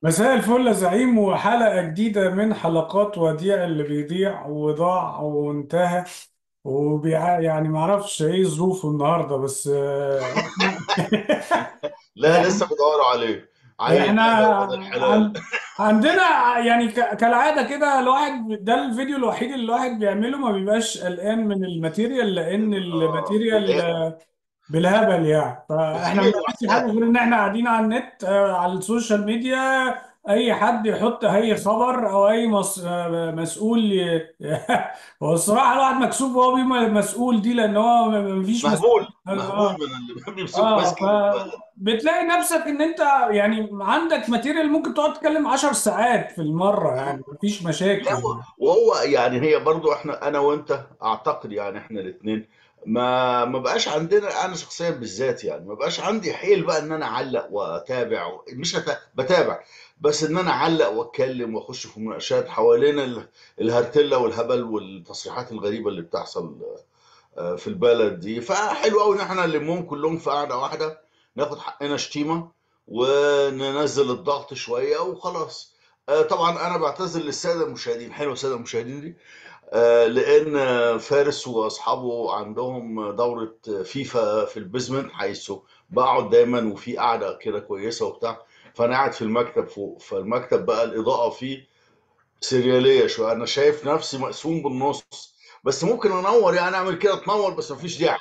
مساء الفل يا زعيم وحلقة جديدة من حلقات وديع اللي بيضيع وضاع وانتهى وبيع يعني معرفش ايه ظروفه النهاردة بس آه، لا احنا لسه بدوروا عليه عيل احنا كده ولد الحلال عن عندنا يعني ك- كالعادة كده الواحد ده الفيديو الوحيد اللي الواحد بيعمله ما بيبقاش قلقان من الماتيريال لأن اه الماتيريال بالهبل بالهبل يعني فاحنا ما كتير بنعملش حاجه وحياتك غير ان احنا قاعدين على النت آه، على السوشيال ميديا اي حد يحط اي خبر او اي مس... آه، مسؤول ي... هو الصراحه الواحد مكسوف وهو بيبقى مسؤول دي لان هو م- مفيش مسؤول مهبول مهبول اه من اللي بيمسك اه ماسك البلد فبتلاقي نفسك ان انت يعني عندك ماتيريال ممكن تقعد تتكلم 10 ساعات في المره مم. يعني مفيش لا مشاكل و- وهو يعني هي برضو احنا انا وانت اعتقد يعني احنا الاثنين ما ما بقاش عندنا انا شخصيا بالذات يعني ما بقاش عندي حيل بقى ان انا اعلق واتابع و- مش أت... بتابع بس ان انا اعلق واتكلم واخش في مناقشات حوالين ال- الهرتله والهبل والتصريحات الغريبه اللي بتحصل آه، في البلد دي فحلو قوي ان احنا نلمهم كلهم في قعده واحده ناخد حقنا شتيمه وننزل الضغط شويه وخلاص آه، طبعا انا بعتذر للساده المشاهدين حلو الساده المشاهدين دي آه، لان آه، فارس واصحابه عندهم دوره فيفا في البيزمنت حيث بقعد دايما وفي قعده كده كويسه وبتاع فانا قاعد في المكتب فوق فالمكتب بقى الاضاءه فيه سرياليه شويه انا شايف نفسي مقسوم بالنص بس ممكن انور يعني اعمل كده تنور بس مفيش داعي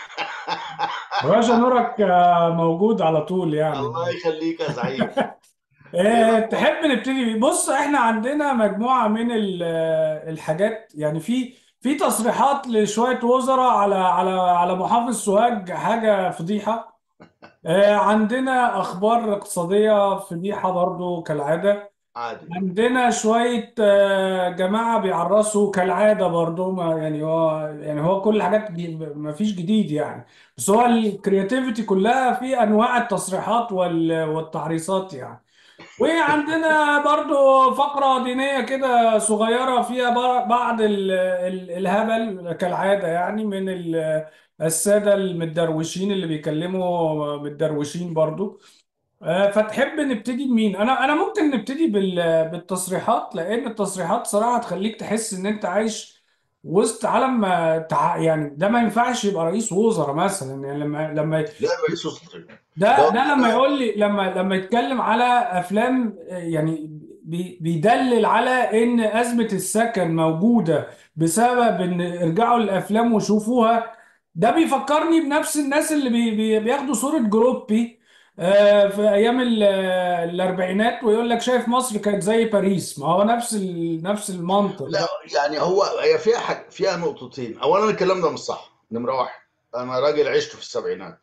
يا باشا نورك آه، موجود على طول الله يعني يخليك يا زعيم ايه إيه الاخبار تحب نبتدي بيه؟ بص احنا عندنا مجموعة من ال- الحاجات يعني في في تصريحات لشوية وزراء على على على محافظ سوهاج حاجة فضيحة إيه عندنا أخبار اقتصادية فضيحة برضو كالعادة عادي عندنا شوية آه، جماعة بيعرسوا كالعادة برضو ما يعني هو يعني هو كل الحاجات دي ما فيش جديد يعني بس هو الكرياتيفيتي كلها في أنواع التصريحات وال- والتعريصات يعني وعندنا برضو فقرة دينية كده صغيرة فيها بر- بعض ال- ال- الهبل كالعادة يعني من ال- السادة المتدروشين اللي بيكلموا متدروشين برضو آه، فتحب نبتدي بمين؟ أنا أنا ممكن نبتدي بال- بالتصريحات لأن التصريحات صراحة تخليك تحس إن أنت عايش وسط عالم آه، تع- يعني ده ما ينفعش يبقى رئيس وزراء مثلا يعني لما لما لا رئيس وزراء ده ده ده لما يقول لي لما لما يتكلم على افلام آه، يعني بي- بيدلل على ان ازمه السكن موجوده بسبب ان ارجعوا للافلام وشوفوها ده بيفكرني بنفس الناس اللي بي بي بياخدوا صوره جروبي آه، في ايام ال- آه، الاربعينات ويقول لك شايف مصر كانت زي باريس ما هو نفس ال- نفس المنطق لا ده يعني هو هي فيها حاجة فيها نقطتين اولا الكلام ده مش صح نمرة واحد انا راجل عشت في السبعينات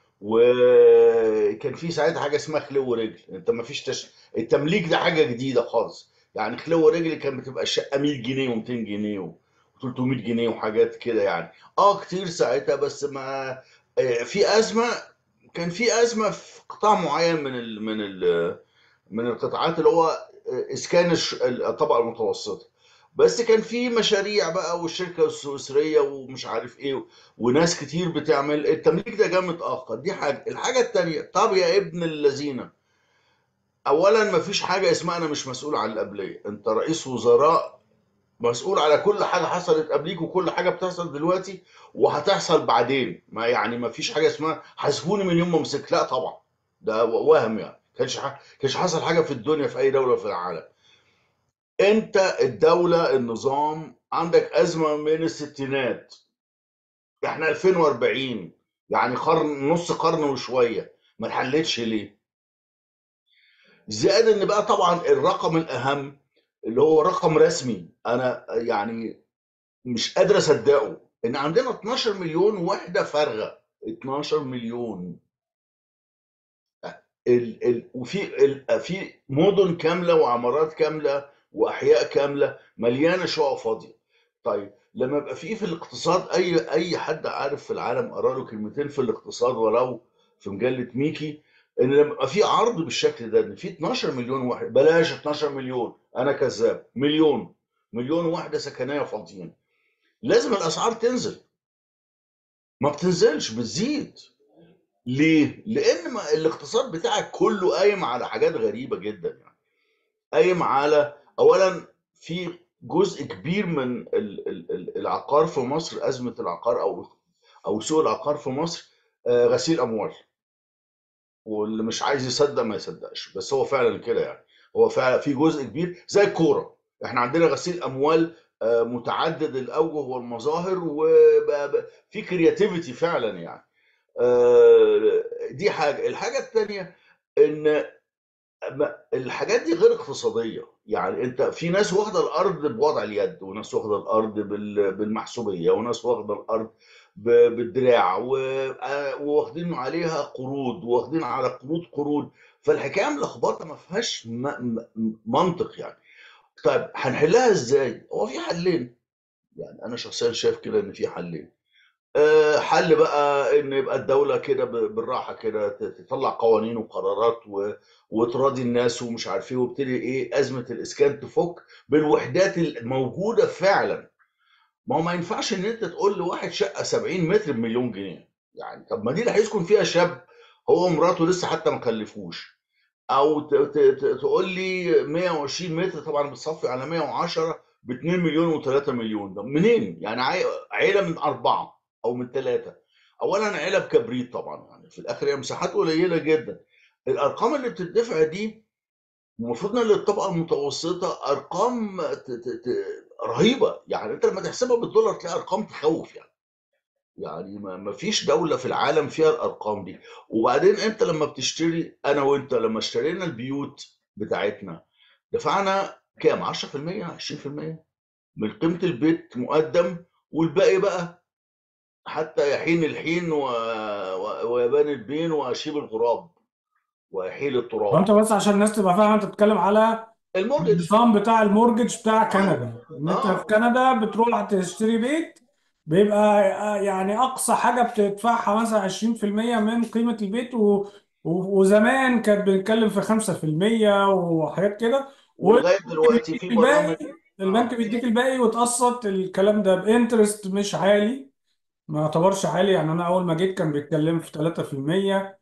وكان في ساعتها حاجه اسمها خلو ورجل انت ما فيش تش... التمليك ده حاجه جديده خالص يعني خلو ورجل كانت بتبقى الشقه 100 جنيه و200 جنيه و300 جنيه وحاجات كده يعني اه كتير ساعتها بس ما آه، في ازمه كان في ازمه في قطاع معين من ال... من ال... من القطاعات اللي هو آه، اسكان الش- الطبقه المتوسطه بس كان في مشاريع بقى والشركه السويسريه ومش عارف ايه وناس كتير بتعمل التمليك ده جه متاخر دي حاجه الحاجه التانيه طب يا ابن الذين اولا ما فيش حاجه اسمها انا مش مسؤول عن القبليه انت رئيس وزراء مسؤول على كل حاجه حصلت قبليك وكل حاجه بتحصل دلوقتي وهتحصل بعدين ما يعني ما فيش حاجه اسمها حاسبوني من يوم ما مسكت لا طبعا ده وهم يعني كانش ح- كانش حصل حاجه في الدنيا في اي دوله في العالم انت الدوله النظام عندك ازمه من الستينات احنا 2040 يعني قرن نص قرن وشويه ما اتحلتش ليه زائد ان بقى طبعا الرقم الاهم اللي هو رقم رسمي انا يعني مش قادر اصدقه ان عندنا 12 مليون وحده فارغه 12 مليون ال ال وفي ال في مدن كامله وعمارات كامله واحياء كامله مليانه شقق فاضيه طيب لما يبقى في في الاقتصاد اي اي حد عارف في العالم قرا له كلمتين في الاقتصاد ولو في مجله ميكي ان لما يبقى في عرض بالشكل ده ان في 12 مليون واحد بلاش 12 مليون انا كذاب مليون مليون وحده سكنيه فاضيين لازم الاسعار تنزل ما بتنزلش بتزيد ليه؟ لان ما الاقتصاد بتاعك كله قايم على حاجات غريبه جدا يعني قايم على اولا في جزء كبير من ال- ال- ال- العقار في مصر ازمه العقار او او سوق العقار في مصر آه، غسيل اموال واللي مش عايز يصدق ما يصدقش بس هو فعلا كده يعني هو فعلا في جزء كبير زي الكوره احنا عندنا غسيل اموال آه، متعدد الاوجه والمظاهر وفي كرياتيفيتي فعلا يعني آه، دي حاجه الحاجه الثانيه ان ما- الحاجات دي غير اقتصاديه يعني انت في ناس واخده الارض بوضع اليد وناس واخده الارض بال- بالمحسوبيه وناس واخده الارض ب- بالدراع و- آه، وواخدين عليها قروض واخدين على قروض قروض فالحكايه ملخبطه ما فيهاش م- م- منطق يعني طيب هنحلها ازاي؟ هو في حلين يعني انا شخصيا شايف كده ان في حلين آه، حل بقى ان يبقى الدوله كده ب- بالراحه كده ت- تطلع قوانين وقرارات و... وتراضي الناس ومش عارف ايه وابتدي ايه ازمه الاسكان تفك بالوحدات الموجوده فعلا ما هو ما ينفعش ان انت تقول لواحد شقه 70 متر بمليون جنيه يعني طب ما دي اللي هيسكن فيها شاب هو ومراته لسه حتى ما خلفوش او ت- ت- ت- تقول لي 120 متر طبعا بتصفي على 110 ب 2 مليون و3 مليون ده منين؟ يعني عي- عيله من اربعه او من ثلاثه اولا عيله بكبريت طبعا يعني في الاخر هي مساحات قليله جدا الارقام اللي بتدفع دي المفروض ان للطبقه المتوسطه ارقام ت- ت- ت- رهيبه يعني انت لما تحسبها بالدولار تلاقي ارقام تخوف يعني يعني ما ما فيش دولة في العالم فيها الأرقام دي وبعدين أنت لما بتشتري أنا وأنت لما اشترينا البيوت بتاعتنا دفعنا كام 10% 20% من قيمة البيت مقدم والباقي بقى حتى يحين الحين و... و... ويبان البين وأشيب الغراب ويحيل التراب وانت بس عشان الناس تبقى فاهمه انت بتتكلم على المورجج النظام بتاع المورجج بتاع اه كندا ان انت في اه كندا بتروح تشتري بيت بيبقى يعني اقصى حاجه بتدفعها مثلا 20% من قيمه البيت و... و... وزمان كانت بنتكلم في 5% وحاجات كده ولغاية والبنك دلوقتي بيديك في برامج الباقي البنك اه بيديك الباقي وتقسط الكلام ده بانترست مش عالي ما يعتبرش عالي يعني انا اول ما جيت كان بيتكلم في 3%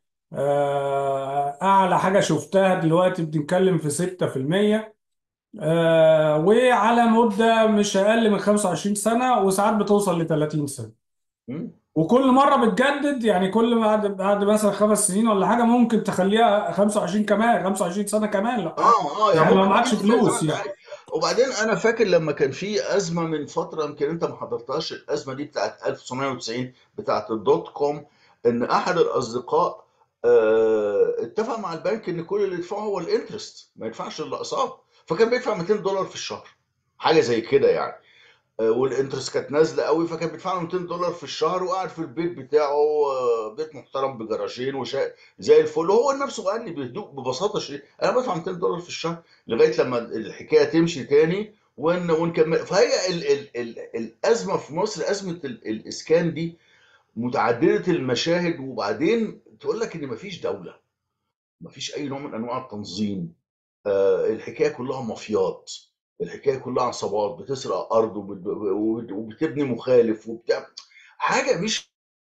آه، اعلى حاجه شفتها دلوقتي بنتكلم في 6% آه، وعلى مده مش اقل من 25 سنه وساعات بتوصل ل 30 سنه مم. وكل مره بتجدد يعني كل ما بعد بعد مثلا خمس سنين ولا حاجه ممكن تخليها 25 كمان 25 سنه كمان لو عايز اه اه يعني يعني لو ممكن معكش تجيب زي ما فلوس انت يعني عايز وبعدين انا فاكر لما كان في ازمه من فتره يمكن انت ما حضرتهاش الازمه دي بتاعت 1990 بتاعت الدوت كوم ان احد الاصدقاء آه، اتفق مع البنك ان كل اللي يدفعه هو الانترست ما يدفعش الاقساط فكان بيدفع 200 دولار في الشهر حاجه زي كده يعني آه، والانترست كانت نازله قوي فكان بيدفع له 200 دولار في الشهر وقاعد في البيت بتاعه آه، بيت محترم بجراجين وشا زي الفل وهو نفسه قال لي بهدوء ببساطه شديده انا بدفع 200 دولار في الشهر لغايه لما الحكايه تمشي تاني ون ونكمل فهي ال ال ال الازمه في مصر ازمه ال الاسكان دي متعدده المشاهد وبعدين تقول لك ان مفيش دوله مفيش اي نوع من انواع التنظيم آه، الحكايه كلها مافيات الحكايه كلها عصابات بتسرق ارض وبت- وبت- وبتبني مخالف وبتاع حاجه مش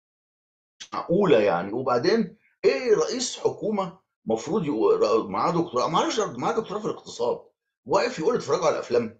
معقوله يعني وبعدين ايه رئيس حكومه مفروض يقول معاه دكتوراه معلش معاه دكتوراه في الاقتصاد واقف يقول اتفرجوا على الافلام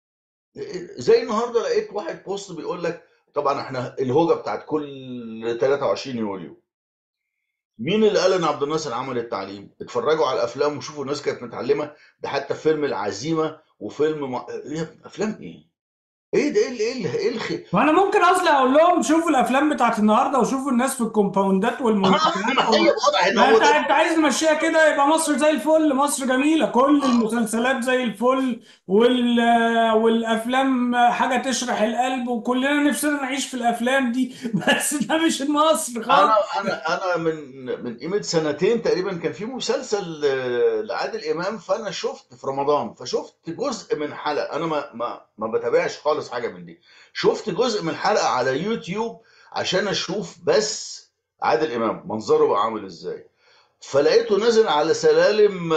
زي النهارده لقيت واحد بوست بيقول لك طبعا احنا الهوجه بتاعت كل 23 يوليو مين اللي قال ان عبد الناصر عمل التعليم؟ اتفرجوا على الافلام وشوفوا الناس كانت متعلمه ده حتى فيلم العزيمه وفيلم ما... إيه افلام ايه؟ ايه ده ايه ال- ايه ال- ايه الخ... وانا ممكن اصلا اقول لهم شوفوا الافلام بتاعت النهارده وشوفوا الناس في الكومباوندات والمنتجعات ما هي واضح ان ما هو انت ده انت عايز نمشيها كده يبقى مصر زي الفل مصر جميله كل آه. المسلسلات زي الفل وال والافلام حاجه تشرح القلب وكلنا نفسنا نعيش في الافلام دي بس ده مش مصر انا خالص انا انا من من قيمه سنتين تقريبا كان في مسلسل آه، لعادل امام فانا شفت في رمضان فشفت جزء من حلقه انا ما ما ما بتابعش خالص حاجه من دي شفت جزء من حلقه على يوتيوب عشان اشوف بس عادل امام منظره بقى عامل ازاي فلقيته نازل على سلالم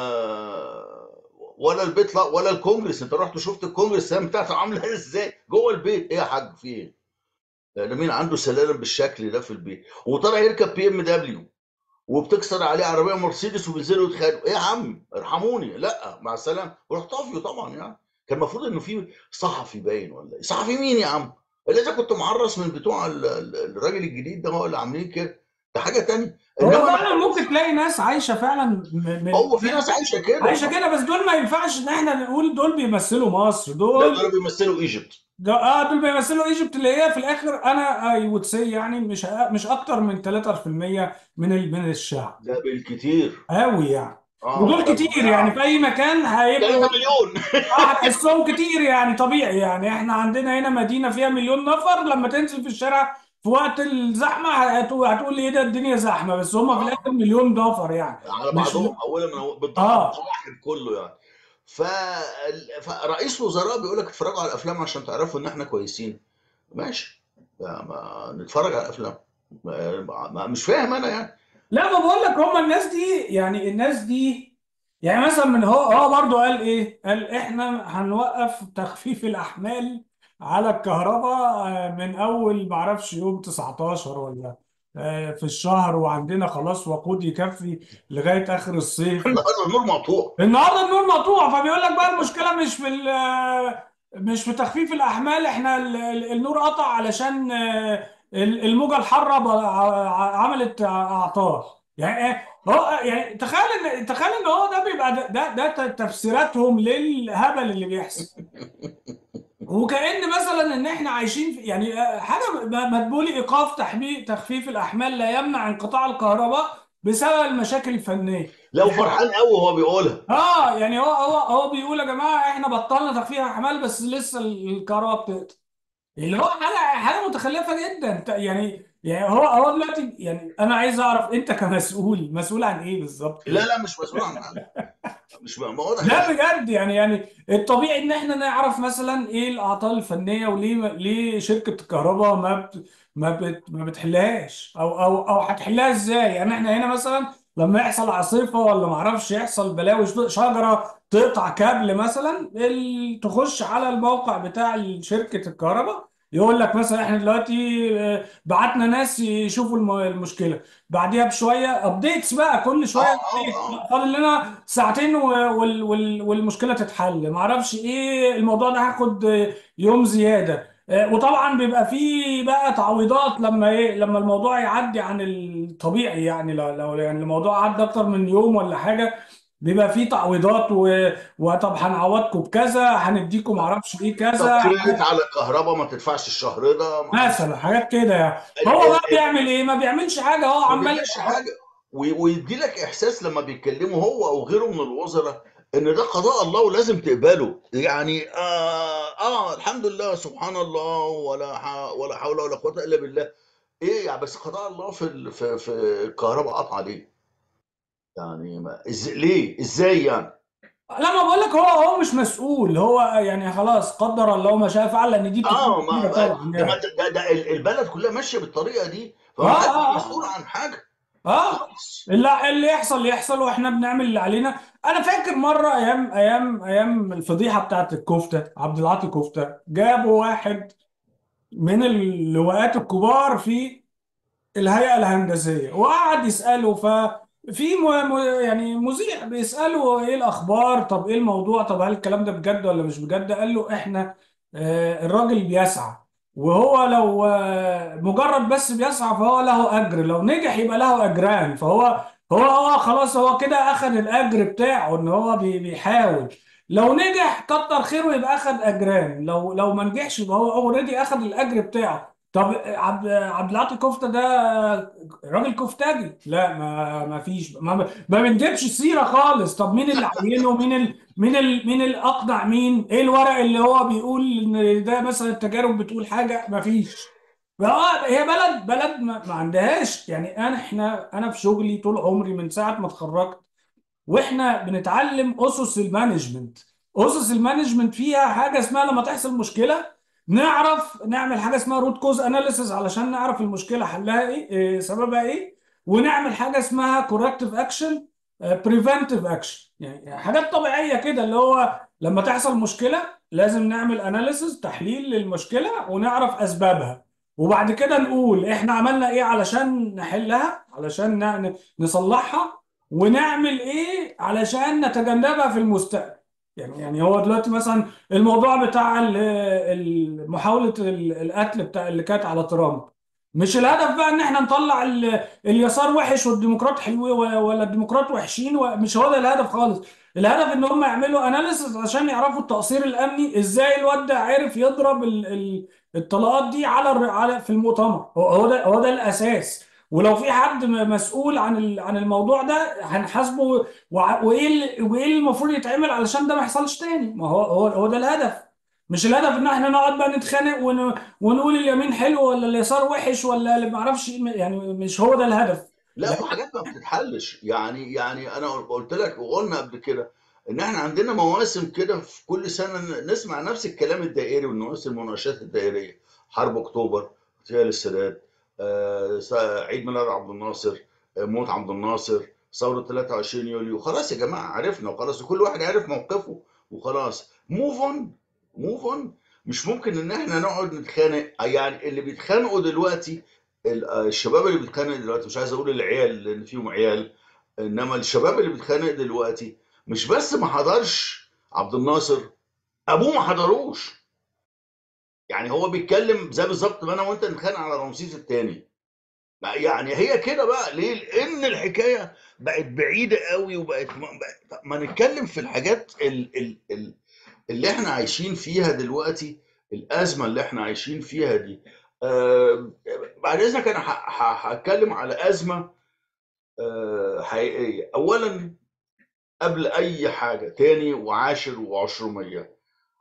آه، ولا البيت لا ولا الكونجرس انت رحت شفت الكونجرس السلالم بتاعته عامله ازاي جوه البيت ايه يا حاج في ايه؟ لان مين عنده سلالم بالشكل ده في البيت وطلع يركب بي ام دبليو وبتكسر عليه عربيه مرسيدس وبينزلوا يتخانقوا ايه يا عم ارحموني لا مع السلامه وراح طافيه طبعا يعني كان المفروض انه في صحفي باين ولا ايه صحفي مين يا عم الا اذا كنت معرس من بتوع ال- ال- الراجل الجديد ده هو اللي عاملين كده ده حاجه تانية هو انما انا فعلا ممكن تلاقي ناس عايشه فعلا م- من هو في ناس عايشه كده عايشه كده بس دول ما ينفعش ان احنا نقول دول بيمثلوا مصر لا دول دول بيمثلوا ايجيبت ده اه دول بيمثلوا ايجيبت اللي هي في الاخر انا اي وود سي يعني مش أ- مش اكتر من 3% من ال- من الشعب ده بالكتير قوي يعني اه ودول ده كتير يعني في اي مكان 3 هيبقوا مليون اه هتحسهم كتير يعني طبيعي يعني احنا عندنا هنا مدينه فيها مليون نفر لما تنزل في الشارع في وقت الزحمه هتقول هتقول لي ايه ده الدنيا زحمه بس هم في اه الاخر مليون نفر يعني على مش بعضهم اولا من أول بالضبط اه الواحد كله يعني ف... فرئيس وزراء بيقول لك اتفرجوا على الافلام عشان تعرفوا ان احنا كويسين ماشي يعني ما نتفرج على الافلام ما... ما... مش فاهم انا يعني لا ما بقول لك هم الناس دي يعني الناس دي يعني مثلا من هو هو برضه قال ايه؟ قال احنا هنوقف تخفيف الاحمال على الكهرباء آه، من اول ما اعرفش يوم 19 ولا آه، في الشهر وعندنا خلاص وقود يكفي لغايه اخر الصيف النهارده النور مقطوع النهارده النور مقطوع فبيقول لك بقى المشكله مش في ال- مش في تخفيف الاحمال احنا ال- ال- النور قطع علشان آه، ال- الموجه الحاره ب- ع- عملت اعطال يعني إيه؟ هو يعني تخيل ان تخيل ان هو ده بيبقى ده ده, ده تفسيراتهم للهبل اللي بيحصل وكأن مثلا ان احنا عايشين في يعني آه، حاجه م- مدبولي ايقاف تحمي تخفيف الاحمال لا يمنع انقطاع الكهرباء بسبب المشاكل الفنيه لو يعني فرحان قوي وهو بيقولها اه يعني هو هو هو بيقول يا جماعه احنا بطلنا تخفيف احمال بس لسه الكهرباء بتقطع اللي هو حاجه حاجه متخلفه جدا ت- يعني يعني هو هو دلوقتي يعني انا عايز اعرف انت كمسؤول مسؤول عن ايه بالظبط لا يعني لا مش مسؤول عن حاجه مش م- ما واضح لا ان بجد يعني يعني الطبيعي ان احنا نعرف مثلا ايه الاعطال الفنيه وليه ليه شركه الكهرباء ما بت ما بت ما بتحلهاش او او او هتحلها ازاي يعني احنا هنا مثلا لما يحصل عاصفه ولا ما اعرفش يحصل بلاوي شجره تقطع كابل مثلا ال- تخش على الموقع بتاع شركه الكهرباء يقول لك مثلا احنا دلوقتي آه، بعتنا ناس يشوفوا الم- المشكله بعديها بشويه ابديتس بقى كل شويه اه update. اه اه فاضل لنا ساعتين و- وال وال والمشكله تتحل ما اعرفش ايه الموضوع ده هياخد يوم زياده آه، وطبعا بيبقى فيه بقى تعويضات لما ايه لما الموضوع يعدي عن الطبيعي يعني لو لو يعني الموضوع عدى اكتر من يوم ولا حاجه بيبقى فيه تعويضات و... وطب هنعوضكم بكذا هنديكم معرفش ايه طب كذا كريدت على الكهرباء ما تدفعش الشهر ده ما مثلا حاجات كده يعني ال- هو ال- بقى ال- بيعمل ايه ما بيعملش حاجه هو ما عمال بيعملش حاجه ويدي لك احساس لما بيتكلموا هو او غيره من الوزراء ان ده قضاء الله ولازم تقبله يعني آه, اه الحمد لله سبحان الله ولا ح- ولا حول ولا قوه الا بالله ايه يعني بس قضاء الله في ال- في في الكهرباء قطع ليه يعني ما إز... ليه ازاي يعني لما بقول لك هو هو مش مسؤول هو يعني خلاص قدر الله ما شاء فعل لان دي بتكون اه ما كتيره ما- طبعا ده ما يعني ده, ده ال- البلد كلها ماشيه بالطريقه دي اه فما حدش اه مسؤول اه عن حاجه اه خالص اللي اللي يحصل يحصل واحنا بنعمل اللي علينا انا فاكر مره ايام ايام ايام الفضيحه بتاعت الكفته عبد العاطي كفته جابوا واحد من اللواءات الكبار في الهيئة الهندسية وقعد يسأله ففي م... م... يعني مذيع بيسأله ايه الأخبار طب ايه الموضوع طب هل الكلام ده بجد ولا مش بجد قال له احنا آه، الراجل بيسعى وهو لو آه، مجرد بس بيسعى فهو له أجر لو نجح يبقى له أجران فهو هو هو خلاص هو كده أخذ الأجر بتاعه إن هو بي- بيحاول لو نجح كتر خيره يبقى أخذ أجران لو لو ما نجحش يبقى هو اوريدي أخذ الأجر بتاعه طب عبد عبد العاطي كفته ده راجل كفتاجي لا ما ما فيش ما ما بنجيبش سيره خالص طب مين اللي عينه مين ال مين ال مين اللي اقنع مين ايه الورق اللي هو بيقول ان ده مثلا التجارب بتقول حاجه ما فيش اه هي بلد بلد ما, ما عندهاش يعني انا احنا انا في شغلي طول عمري من ساعه ما اتخرجت واحنا بنتعلم اسس المانجمنت اسس المانجمنت فيها حاجه اسمها لما تحصل مشكله نعرف نعمل حاجه اسمها روت كوز اناليسيس علشان نعرف المشكله حلها ايه إيه، سببها ايه ونعمل حاجه اسمها كوركتيف اكشن بريفنتيف اكشن يعني حاجات طبيعيه كده اللي هو لما تحصل مشكله لازم نعمل اناليسيس تحليل للمشكله ونعرف اسبابها وبعد كده نقول احنا عملنا ايه علشان نحلها علشان ن- نصلحها ونعمل ايه علشان نتجنبها في المستقبل يعني يعني هو دلوقتي مثلا الموضوع بتاع ال- ال- محاولة ال- القتل بتاع اللي كانت على ترامب مش الهدف بقى ان احنا نطلع ال- اليسار وحش والديمقراط حلوين ولا الديمقراط وحشين مش هو ده الهدف خالص الهدف ان هم يعملوا اناليسيس عشان يعرفوا التقصير الامني ازاي الواد ده عرف يضرب ال- ال- الطلقات دي على الر- على في المؤتمر هو هو ده هو ده الاساس ولو في حد م- مسؤول عن ال- عن الموضوع ده هنحاسبه وع- وايه ال- وايه اللي المفروض يتعمل علشان ده ما يحصلش تاني ما هو هو هو ده الهدف مش الهدف ان احنا نقعد بقى نتخانق ون ونقول اليمين حلو ولا اليسار وحش ولا اللي ما اعرفش إيه، يعني مش هو ده الهدف لا الهدف وحاجات ما بتتحلش يعني يعني انا قلت لك وقلنا قبل كده ان احنا عندنا مواسم كده في كل سنه نسمع نفس الكلام الدائري ونفس المناقشات الدائريه حرب اكتوبر اغتيال السادات آه، عيد ميلاد عبد الناصر آه، موت عبد الناصر ثوره 23 يوليو خلاص يا جماعه عرفنا وخلاص وكل واحد عارف موقفه وخلاص موف اون موف اون مش ممكن ان احنا نقعد نتخانق يعني اللي بيتخانقوا دلوقتي ال- آه، الشباب اللي بيتخانق دلوقتي مش عايز اقول العيال لان فيهم عيال انما الشباب اللي بيتخانق دلوقتي مش بس ما حضرش عبد الناصر ابوه ما حضروش يعني هو بيتكلم زي بالظبط ما انا وانت نتخانق على رمسيس الثاني يعني هي كده بقى ليه لان الحكايه بقت بعيده قوي وبقت ما, بقت ما نتكلم في الحاجات ال ال ال اللي احنا عايشين فيها دلوقتي الازمه اللي احنا عايشين فيها دي آه بعد اذنك انا ه- ه- هتكلم على ازمه آه حقيقيه اولا قبل اي حاجه تاني وعاشر وعشرميه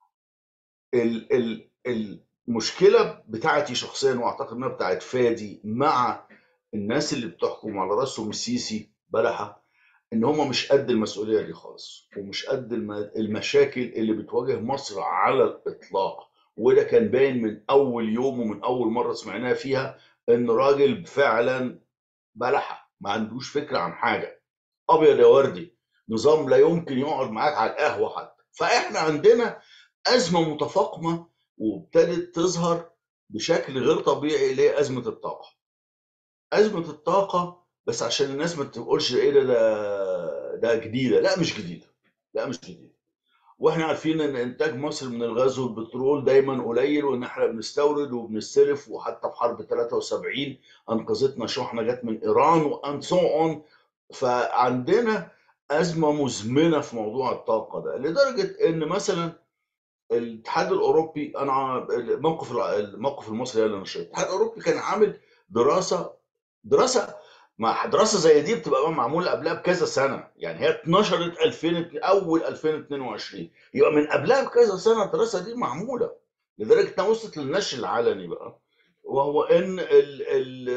ال ال المشكله بتاعتي شخصيا واعتقد انها بتاعت فادي مع الناس اللي بتحكم على راسهم السيسي بلحه ان هم مش قد المسؤوليه دي خالص ومش قد الم- المشاكل اللي بتواجه مصر على الاطلاق وده كان باين من اول يوم ومن اول مره سمعناها فيها ان راجل فعلا بلحه ما عندوش فكره عن حاجه ابيض يا وردي نظام لا يمكن يقعد معاك على القهوه حتى فاحنا عندنا ازمه متفاقمه وابتدت تظهر بشكل غير طبيعي اللي هي ازمه الطاقه ازمه الطاقه بس عشان الناس ما تقولش ايه ده ده ده جديده لا مش جديده لا مش جديده واحنا عارفين ان انتاج مصر من الغاز والبترول دايما قليل وان احنا بنستورد وبنستلف وحتى في حرب 73 انقذتنا شحنه جت من ايران وان سو اون فعندنا ازمه مزمنه في موضوع الطاقه ده لدرجه ان مثلا الاتحاد الاوروبي انا الموقف الموقف المصري اللي نشرت الاتحاد الاوروبي كان عامل دراسه دراسه مع دراسه زي دي بتبقى بقى معموله قبلها بكذا سنه يعني هي اتنشرت 2000 اول 2022 يبقى من قبلها بكذا سنه الدراسه دي معموله لدرجه انها وصلت للنشر العلني بقى وهو ان ال ال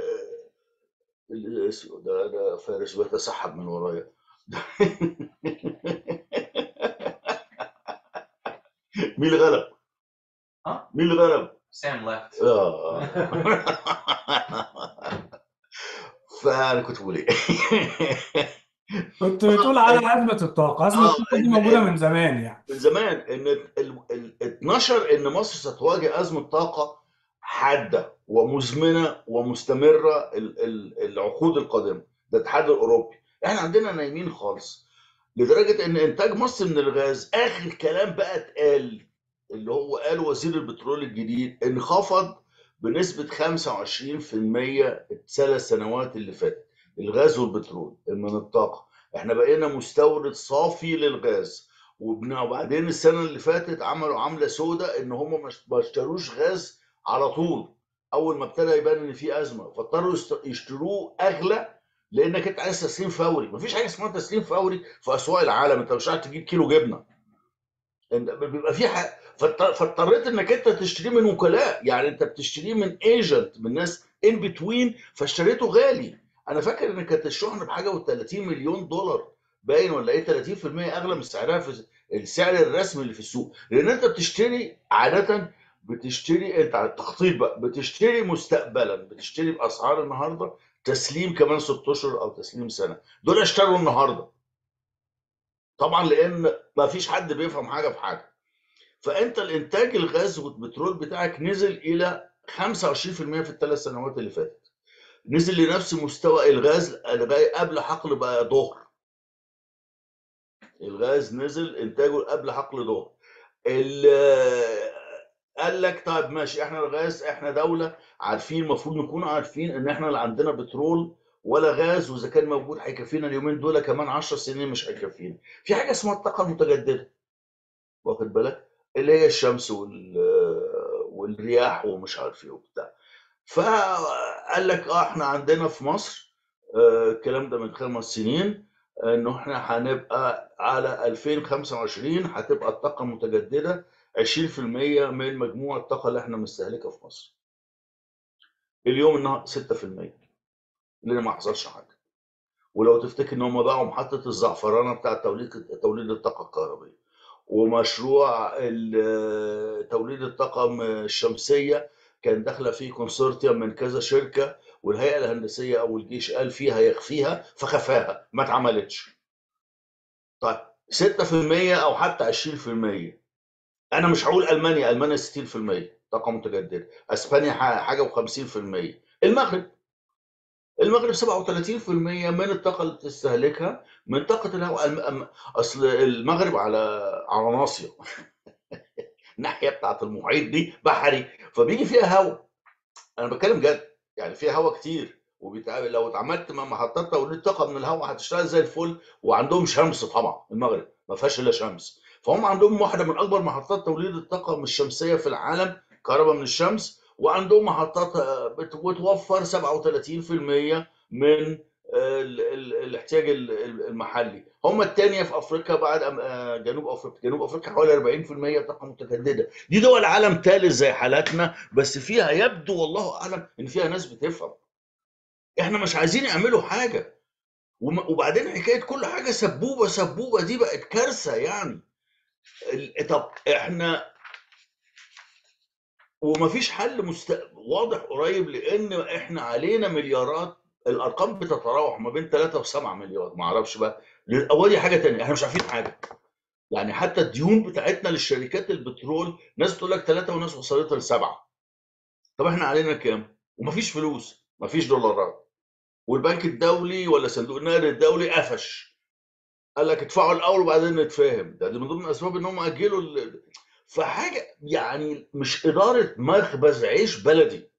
ال- ده ده فارس بيتسحب من ورايا مين اللي غلب؟ ها؟ مين اللي غلب؟ Sam left. آه. فانا كنت بقول ايه؟ كنت بتقول على أزمة الطاقة أزمة اه الطاقة دي ان موجودة ان من زمان يعني من زمان ان ال- ال- اتنشر ان مصر ستواجه ازمه طاقه حاده ومزمنه ومستمره ال- ال- العقود القادمه ده الاتحاد الاوروبي احنا عندنا نايمين خالص لدرجه ان انتاج مصر من الغاز اخر كلام بقى اتقال اللي هو قال وزير البترول الجديد انخفض بنسبه 25% الثلاث سنوات اللي فاتت الغاز والبترول من الطاقه احنا بقينا مستورد صافي للغاز وبن- وبعدين السنه اللي فاتت عملوا عمله سوداء ان هم مش- ما اشتروش غاز على طول اول ما ابتدى يبان ان في ازمه فاضطروا يست- يشتروه اغلى لانك انت عايز تسليم فوري مفيش حاجه اسمها تسليم فوري في اسواق العالم انت مش عارف تجيب كيلو جبنه انت بيبقى في حق فاضط- فاضطريت انك انت تشتريه من وكلاء يعني انت بتشتريه من ايجنت من ناس ان بتوين فاشتريته غالي انا فاكر ان كانت الشحنه بحاجه و30 مليون دولار باين ولا ايه 30% اغلى من سعرها في السعر الرسمي اللي في السوق لان انت بتشتري عاده بتشتري انت على التخطيط بقى بتشتري مستقبلا بتشتري باسعار النهارده تسليم كمان ست اشهر او تسليم سنه دول اشتروا النهارده طبعا لان ما فيش حد بيفهم حاجه في حاجه فانت الانتاج الغاز والبترول بتاعك نزل الى 25% في الثلاث سنوات اللي فاتت نزل لنفس مستوى الغاز لغايه قبل حقل بقى ظهر الغاز نزل انتاجه قبل حقل ظهر ال- قال لك طيب ماشي احنا الغاز احنا دوله عارفين المفروض نكون عارفين ان احنا لا عندنا بترول ولا غاز واذا كان موجود هيكفينا اليومين دول كمان 10 سنين مش هيكفينا في حاجه اسمها الطاقه المتجدده واخد بالك اللي هي الشمس وال والرياح ومش عارف ايه وبتاع فقال لك اه احنا عندنا في مصر آه، الكلام ده من خمس سنين انه احنا هنبقى على 2025 هتبقى الطاقه المتجدده 20% من مجموع الطاقه اللي احنا مستهلكها في مصر اليوم انها 6% لان ما حصلش حاجه ولو تفتكر ان هم باعوا محطه الزعفرانه بتاع توليد توليد الطاقه الكهربائيه ومشروع ال- توليد الطاقم الشمسيه كان داخله فيه كونسورتيوم من كذا شركه والهيئه الهندسيه او الجيش قال فيها يخفيها فخفاها ما اتعملتش طيب 6% او حتى 20% انا مش هقول المانيا المانيا 60% طاقه متجدده اسبانيا ح- حاجه و50% المغرب المغرب 37% من الطاقه اللي بتستهلكها من طاقه الهواء الم- أم- اصل المغرب على على ناصيه الناحيه بتاعت المحيط دي بحري فبيجي فيها هواء انا بتكلم جد يعني فيها هواء كتير وبيتعمل لو اتعملت مع محطات توليد طاقه من الهواء هتشتغل زي الفل وعندهم شمس طبعا المغرب ما فيهاش الا شمس فهم عندهم واحده من اكبر محطات توليد الطاقه الشمسيه في العالم كهرباء من الشمس وعندهم محطات آه، بت- بتوفر 37% من آه، ال- ال- الاحتياج ال- ال- المحلي هم الثانيه في افريقيا بعد أم- آه، جنوب افريقيا جنوب افريقيا حوالي 40% طاقه متجدده دي دول عالم ثالث زي حالاتنا بس فيها يبدو والله اعلم ان فيها ناس بتفهم احنا مش عايزين يعملوا حاجه وم- وبعدين حكايه كل حاجه سبوبه سبوبه دي بقت كارثه يعني ال- طب احنا ومفيش حل مست... واضح قريب لان احنا علينا مليارات الارقام بتتراوح ما بين 3 و7 مليار ما اعرفش بقى ودي حاجه تانية احنا مش عارفين حاجه يعني حتى الديون بتاعتنا للشركات البترول ناس تقول لك 3 وناس وصلت لسبعه طب احنا علينا كام؟ ومفيش فلوس مفيش دولارات والبنك الدولي ولا صندوق النقد الدولي قفش قال لك ادفعوا الاول وبعدين نتفاهم ده, ده من ضمن الاسباب ان هم اجلوا ال... فحاجه يعني مش اداره مخبز عيش بلدي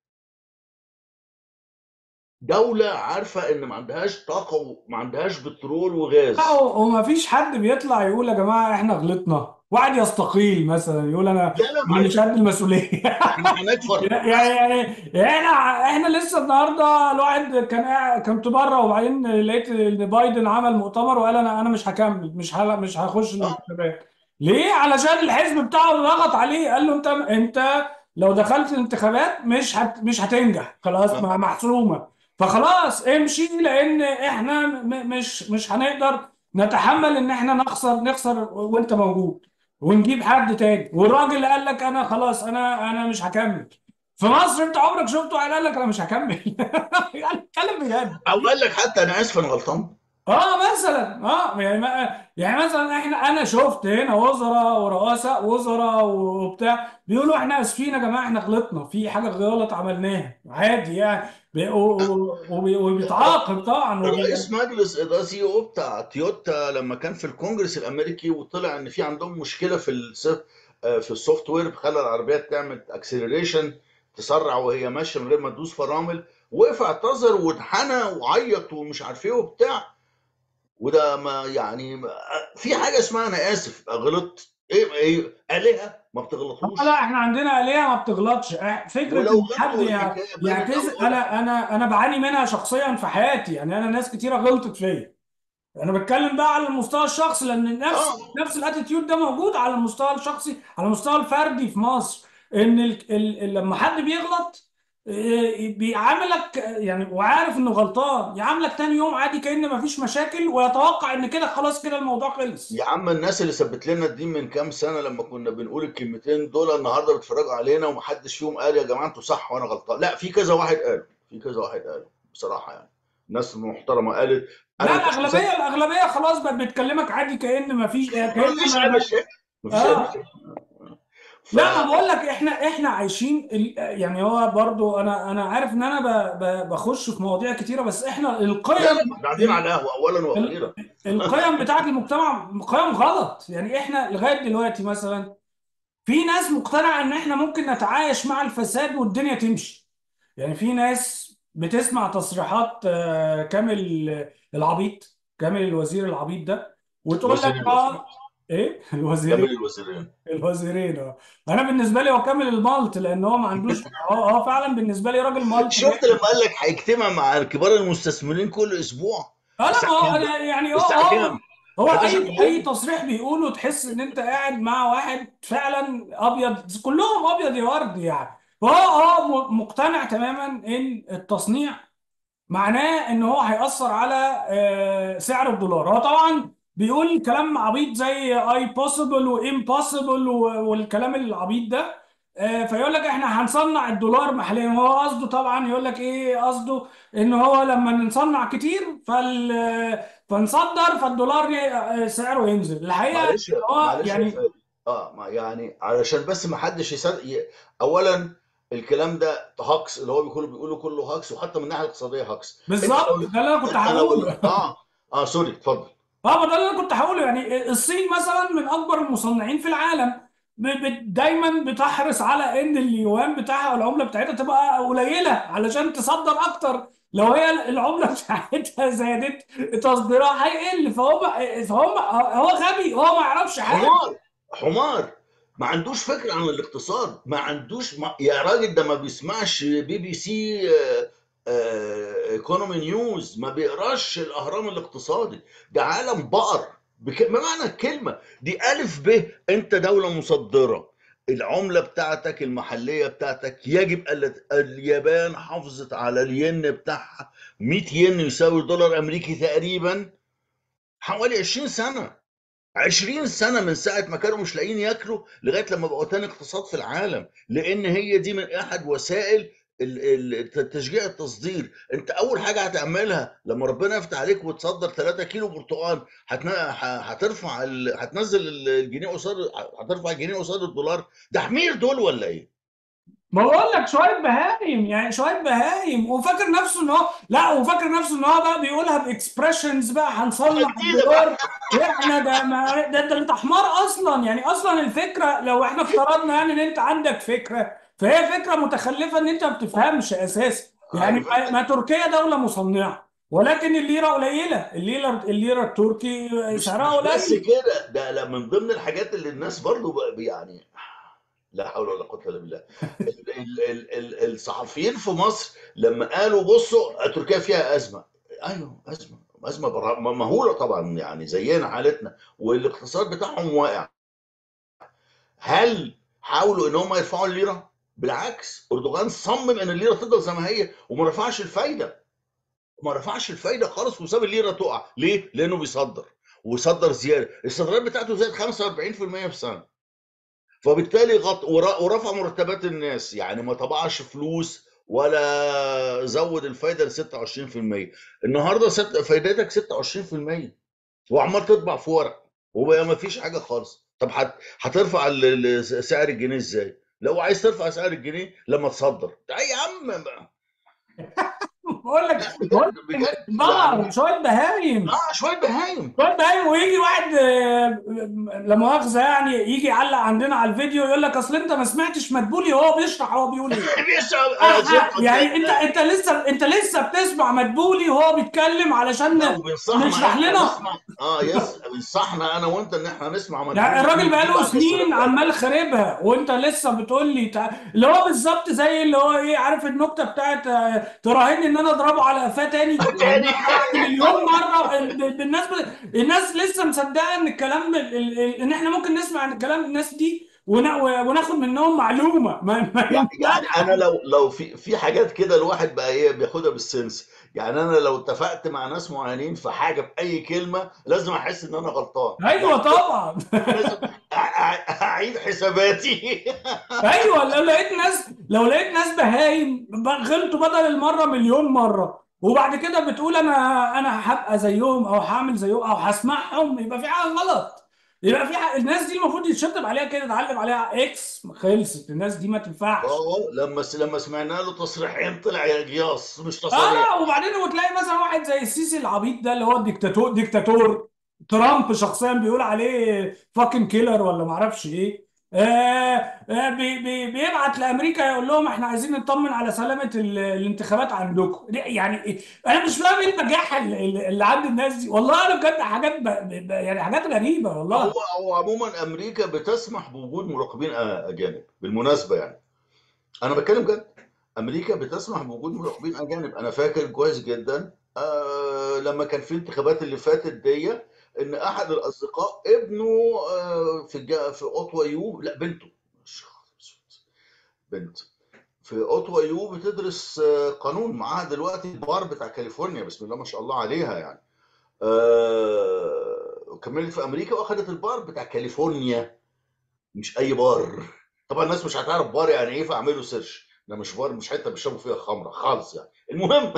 دوله عارفه ان ما عندهاش طاقه وما عندهاش بترول وغاز لا وما فيش حد بيطلع يقول يا جماعه احنا غلطنا واحد يستقيل مثلا يقول انا لا لا انا معلش مش قد المسؤوليه احنا هنكفر يعني يعني يعني احنا احنا لسه النهارده الواحد كان قاعد- كنت بره وبعدين لقيت ان بايدن عمل مؤتمر وقال انا انا مش هكمل مش هلا مش هخش اه الانتخابات ليه؟ علشان الحزب بتاعه ضغط عليه قال له انت انت لو دخلت الانتخابات مش هت مش هتنجح خلاص اه مع- محسومه فخلاص امشي لان احنا م- مش مش هنقدر نتحمل ان احنا نخسر نخسر وانت موجود ونجيب حد تاني والراجل قال لك انا خلاص انا انا مش هكمل في مصر انت عمرك شفته قال لك انا مش هكمل يعني اتكلم بجد او قال لك حتى انا اسف انا غلطان اه مثلا اه يعني ما يعني مثلا احنا انا شفت هنا وزراء ورؤساء وزراء وبتاع بيقولوا احنا اسفين يا جماعه احنا غلطنا في حاجه غلط عملناها عادي يعني بي- و- و- وبي- وبيتعاقب طبعا وبي... رئيس مجلس اداره سي او بتاع تويوتا لما كان في الكونجرس الامريكي وطلع ان في عندهم مشكله في الس- آه، في السوفت وير خلى العربيات تعمل اكسلريشن تسرع وهي ماشيه من غير ما تدوس فرامل وقف اعتذر واتحنى وعيط ومش عارف ايه وبتاع وده ما يعني ما- في حاجه اسمها انا اسف غلطت ايه ايه الهه ما لا بتغلطوش احنا عندنا آلية ما بتغلطش اه، فكرة ولو ان حد غلطوا يع- الحكايه بين يعتذر الاول انا انا انا بعاني منها شخصيا في حياتي يعني انا ناس كتيرة غلطت فيا انا بتكلم بقى على المستوى الشخصي لان نفس اه نفس الاتيتيود ده موجود على المستوى الشخصي على المستوى الفردي في مصر ان ال ال ال- لما حد بيغلط اه، بيعاملك اه، يعني وعارف انه غلطان يعاملك تاني يوم عادي كأن مفيش مشاكل ويتوقع ان كده خلاص كده الموضوع خلص يا عم الناس اللي ثبت لنا الدين من كام سنه لما كنا بنقول الكلمتين دول النهارده بيتفرجوا علينا ومحدش فيهم قال يا جماعه انتوا صح وانا غلطان لا في كذا واحد قال في كذا واحد قال بصراحه يعني ناس محترمه قالت انا لا ما كنتش الاغلبيه مصدق الاغلبيه خلاص بقت بتكلمك عادي كأن مفيش كأن مفيش ما اي ما- مشاكل مفيش اي اه مشاكل ف لا ما بقول لك احنا احنا عايشين ال- يعني هو برضو انا انا عارف ان انا ب- ب- بخش في مواضيع كتيره بس احنا لا القيم لا ما احنا قاعدين على القهوه اولا ال- واخيرا القيم بتاعت المجتمع قيم غلط يعني احنا لغايه دلوقتي مثلا في ناس مقتنعه ان احنا ممكن نتعايش مع الفساد والدنيا تمشي يعني في ناس بتسمع تصريحات آه، كامل العبيط كامل الوزير العبيط ده وتقول لك وزير الوزير اه ايه الوزيرين كامل الوزيرين الوزيرين اه انا بالنسبه لي هو كامل المالت لان هو ما عندوش هو هو فعلا بالنسبه لي راجل مالت شفت لما قال لك هيجتمع مع كبار المستثمرين كل اسبوع اه لا الساعه ما هو كام انا يعني هو الساعه هو كام هو 11 اي اي بالليل تصريح بيقوله تحس ان انت قاعد مع واحد فعلا ابيض كلهم ابيض يا ورد يعني فهو هو م- مقتنع تماما ان التصنيع معناه ان هو هيأثر على آه، سعر الدولار هو طبعا بيقول كلام عبيط زي اي بوسيبل وامبوسيبل والكلام العبيط ده آه، فيقول لك احنا هنصنع الدولار محليا هو قصده طبعا يقول لك ايه قصده ان هو لما نصنع كتير فال فنصدر فالدولار ي- آه، سعره ينزل الحقيقه معلش يا هو معلش يا يعني فادي اه ما يعني علشان بس ما حدش يصدق ي... اولا الكلام ده هاكس اللي هو بيقولوا بيقولوا كله هاكس وحتى من الناحيه الاقتصاديه هاكس انت بالظبط لو ده اللي انا كنت انت لو هقوله اه اه سوري اتفضل اه ما ده اللي انا كنت هقوله يعني الصين مثلا من اكبر المصنعين في العالم ب- ب- دايما بتحرص على ان اليوان بتاعها والعمله بتاعتها تبقى قليله علشان تصدر اكتر لو هي العمله بتاعتها زادت تصديرها هيقل فهم فهم هو غبي هو ما يعرفش حاجه حمار حمار ما عندوش فكره عن الاقتصاد ما عندوش ما... يا راجل ده ما بيسمعش بي بي سي ايكونومي نيوز ما بيقراش الاهرام الاقتصادي ده عالم بقر بك... بمعنى الكلمه دي الف ب انت دوله مصدره العمله بتاعتك المحليه بتاعتك يجب ألا اليابان حافظت على الين بتاعها 100 ين يساوي دولار امريكي تقريبا حوالي 20 سنه 20 سنة من ساعة ما كانوا مش لاقيين ياكلوا لغاية لما بقوا تاني اقتصاد في العالم لأن هي دي من أحد وسائل ال- ال- تشجيع التصدير انت اول حاجه هتعملها لما ربنا يفتح عليك وتصدر 3 كيلو برتقال هتن- ه- هترفع ال- هتنزل ال- الجنيه قصاد هترفع الجنيه قصاد الدولار ده حمير دول ولا ايه؟ ما بقول لك شويه بهايم يعني شويه بهايم وفاكر نفسه ان هو لا وفاكر نفسه ان هو بقى بيقولها باكسبريشنز بقى هنصنع جديده بقى الدولار واحنا ده ما ده, ده انت حمار اصلا يعني اصلا الفكره لو احنا افترضنا يعني ان انت عندك فكره فهي فكره متخلفه ان انت ما بتفهمش اساسا يعني ايوه ما, ما تركيا دوله مصنعه ولكن الليره قليله الليره الليره التركي مش سعرها مش بس قليل كده ده لا من ضمن الحاجات اللي الناس برضو بقى يعني لا حول ولا قوة الا بالله ال- ال- ال- ال- الصحفيين في مصر لما قالوا بصوا تركيا فيها ازمه ايوه ازمه ازمه برا- مهوله طبعا يعني زينا حالتنا والاقتصاد بتاعهم واقع هل حاولوا ان هم يرفعوا الليره بالعكس اردوغان صمم ان الليره تفضل زي ما هي وما رفعش الفايده ما رفعش الفايده خالص وساب الليره تقع ليه لانه بيصدر وصدر زياده الصادرات بتاعته زادت 45% في السنه فبالتالي غط... ور- ورفع مرتبات الناس يعني ما طبعش فلوس ولا زود الفايده ل 26% النهارده ست... فايدتك 26% وعمال تطبع في ورق وبقى ما فيش حاجه خالص طب هت... هترفع ال- ال- سعر الجنيه ازاي؟ لو عايز ترفع سعر الجنيه لما تصدر اي يا عم بقول لك بقول لك بجد بقر يعني شويه بهايم اه شويه بهايم شويه بهايم ويجي واحد آه، لا مؤاخذه يعني يجي يعلق عندنا على الفيديو يقول لك اصل انت ما سمعتش مدبولي وهو بيشرح هو بيقول ايه بيشرب آه، انا آه، شفت يعني انت انت لسه انت لسه بتسمع مدبولي وهو بيتكلم علشان لا وبينصحنا نشرح احنا لنا نسمع اه يس بينصحنا انا وانت ان احنا نسمع يعني مدبولي الراجل دي بقاله بعد سنين السلام عمال خاربها وانت لسه بتقول لي تع... اللي هو بالظبط زي اللي هو ايه عارف النكته بتاعت آه، تراهني ان انا اضربه على قفاه تاني تاني بعد مليون مره ال- ال- الناس ب... الناس لسه مصدقه ان الكلام ال- ال- ال- ان احنا ممكن نسمع عن كلام الناس دي ون... وناخد منهم معلومه ما, ما يعني ينفعش يعني انا لو لو في في حاجات كده الواحد بقى ايه بياخدها بالسنس يعني انا لو اتفقت مع ناس معينين في حاجه باي كلمه لازم احس ان انا غلطان ايوه يعني طبعا لازم أع- أع- اعيد حساباتي ايوه لو لقيت ناس لو لقيت ناس بهايم غلطوا بدل المره مليون مره وبعد كده بتقول انا انا هبقى زيهم او هعمل زيهم او هسمعهم يبقى في حاجه غلط يبقى في ح- الناس دي المفروض يتشطب عليها كده يتعلم عليها اكس خلصت الناس دي ما تنفعش اه لما لما سمعنا له تصريحين طلع يا جياص مش تصريح اه وبعدين وتلاقي مثلا واحد زي السيسي العبيط ده اللي هو الديكتاتور ديكتاتور ترامب شخصيا بيقول عليه فاكن كيلر ولا معرفش ايه آه آه بي بي بيبعت لامريكا يقول لهم احنا عايزين نطمن على سلامه ال- الانتخابات عندكم يعني إيه؟ انا مش فاهم ايه البجاحه اللي, اللي عند الناس دي والله انا بجد حاجات ب... ب... يعني حاجات غريبه والله هو هو عموما امريكا بتسمح بوجود مراقبين اجانب بالمناسبه يعني انا بتكلم جد امريكا بتسمح بوجود مراقبين اجانب انا فاكر كويس جدا آه لما كان في الانتخابات اللي فاتت دي ان احد الاصدقاء ابنه آه في الجا في اوتوا يو لا بنته مش بنت في اوتوا يو بتدرس آه قانون معاها دلوقتي البار بتاع كاليفورنيا بسم الله ما شاء الله عليها يعني آه وكملت في امريكا واخدت البار بتاع كاليفورنيا مش اي بار طبعا الناس مش هتعرف بار يعني ايه فاعملوا سيرش ده مش بار مش حته بيشربوا فيها خمره خالص يعني المهم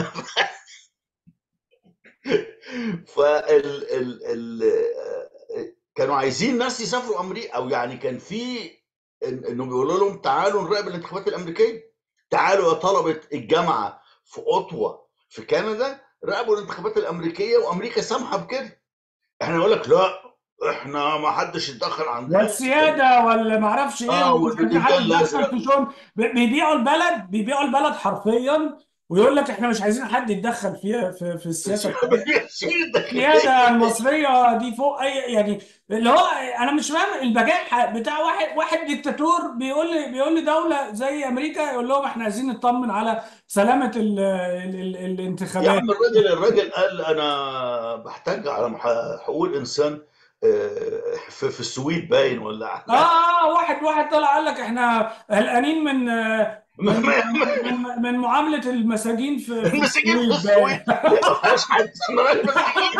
فال ال ال كانوا عايزين ناس يسافروا امريكا او يعني كان في إن- انه بيقولوا لهم تعالوا نراقب الانتخابات الامريكيه تعالوا يا طلبه الجامعه في اوتوا في كندا راقبوا الانتخابات الامريكيه وامريكا سامحه بكده احنا نقول لك لا احنا ما حدش يتدخل عندنا والسياده ولا ما اعرفش ايه اه ومش عارفين حد والبتنجان يتدخل الازرق في شؤون بي- بيبيعوا البلد بيبيعوا البلد حرفيا ويقول لك احنا مش عايزين حد يتدخل فيها في, في السياسه بتاعتنا السياده المصريه دي فوق اي يعني اللي هو انا مش فاهم البجاحه بتاع واحد واحد ديكتاتور بيقول لي بيقول لي دوله زي امريكا يقول لهم احنا عايزين نطمن على سلامه ال ال ال يا الانتخابات عم الراجل الراجل قال انا بحتاج على مح- حقوق الانسان آه، في في السويد باين ولا اه اه واحد واحد طلع قال لك احنا قلقانين من من من, من معامله المساجين في في المساجين في السويد باين السويد ما فيهاش حد اسمه مساجين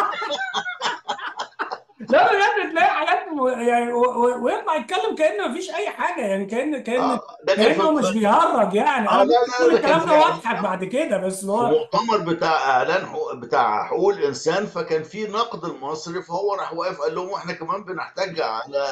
لا بجد تلاقي حاجات م- يعني و- و- ويطلع يتكلم كأن مفيش أي حاجة يعني كأن كأن اه ده كان كأنه مش في بيهرج يعني اه أنا لا ممكن لا أقول ده كان الكلام في ده وأضحك بعد كده بس اللي في هو مؤتمر بتاع اعلان حقوق بتاع حقوق الانسان فكان في نقد المصري فهو راح واقف قال لهم احنا كمان بنحتاج على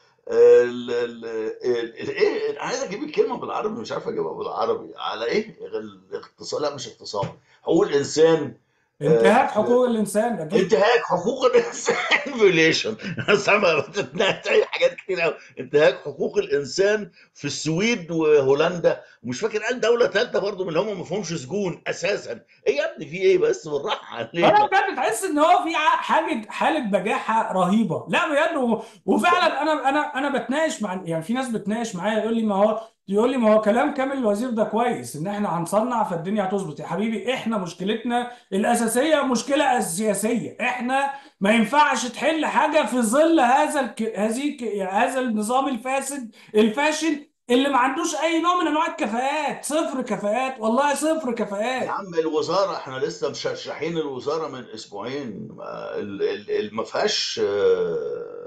ال ال ال ايه عايز اجيب الكلمه بالعربي مش عارف اجيبها بالعربي على ايه الاغتصاب لا مش اغتصاب حقوق الانسان آه، انتهاك حقوق الإنسان أكيد انتهاك حقوق الانسان فيوليشن سامع بتتناقش اي حاجات كتير قوي انتهاك حقوق الانسان في السويد وهولندا ومش فاكر قال دوله ثالثه برضه من اللي هم ما فيهمش سجون اساسا ايه يا ابني في ايه بس بالراحه أنا علينا بجد تحس إن هو في ع- حاجة حالة بجاحة رهيبة لا بجد و- وفعلا أنا أنا أنا بتناقش مع يعني في ناس بتناقش معايا يقول لي ما هو يقول لي ما هو كلام كامل الوزير ده كويس ان احنا هنصنع فالدنيا هتظبط يا حبيبي احنا مشكلتنا الاساسيه مشكله سياسيه احنا ما ينفعش تحل حاجه في ظل هذا الك... هذه الك... هذا النظام الفاسد الفاشل اللي ما عندوش اي نوع من انواع الكفاءات صفر كفاءات والله صفر يا كفاءات عم الوزاره احنا لسه مشرشحين الوزاره من اسبوعين ما ال- ال- ال- ما فيهاش آه،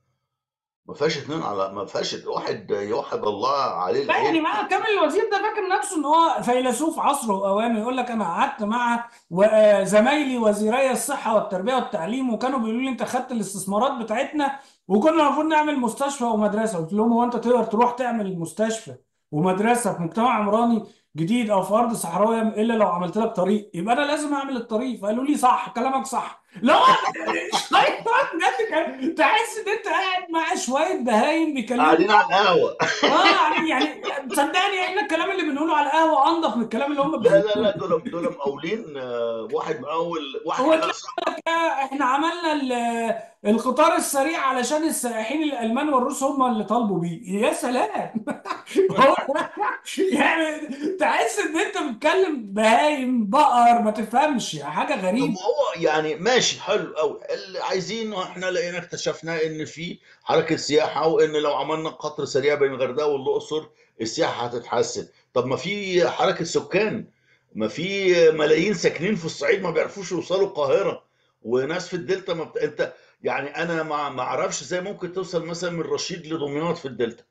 ما فيهاش اتنين على ما فيهاش واحد يوحد الله عليه لا يعني العين مع كامل الوزير ده فاكر نفسه ان هو فيلسوف عصره واوانه يقول لك انا قعدت مع و- آه، زمايلي وزيري الصحه والتربيه والتعليم وكانوا بيقولوا لي انت خدت الاستثمارات بتاعتنا وكنا المفروض نعمل مستشفى ومدرسه قلت لهم هو انت تقدر تروح تعمل مستشفى ومدرسه في مجتمع عمراني جديد او في ارض صحراويه الا لو عملت لك طريق يبقى انا لازم اعمل الطريق فقالوا لي صح كلامك صح لا شويه بجد كان تحس ان انت قاعد مع شويه بهايم بيكلموا قاعدين على القهوه اه يعني يعني صدقني احنا الكلام اللي بنقوله على القهوه انضف من الكلام اللي هم لا لا لا بيقولوه دول دول مقاولين آه، واحد مقاول واحد هو لا تلاقي لك آه، احنا عملنا ال- القطار السريع علشان السائحين الالمان والروس هم اللي طالبوا بيه يا سلام هو يعني تحس ان انت بتتكلم بهايم بقر ما تفهمش حاجه طب غريبه ما هو يعني ماشي حلو قوي اللي عايزينه احنا لقينا اكتشفنا ان في حركه سياحه وان لو عملنا قطر سريع بين الغردقه والاقصر السياحه هتتحسن طب ما في حركه سكان ما في ملايين ساكنين في الصعيد ما بيعرفوش يوصلوا القاهره وناس في الدلتا ما بت... انت يعني انا ما ما اعرفش ازاي ممكن توصل مثلا من رشيد لدمياط في الدلتا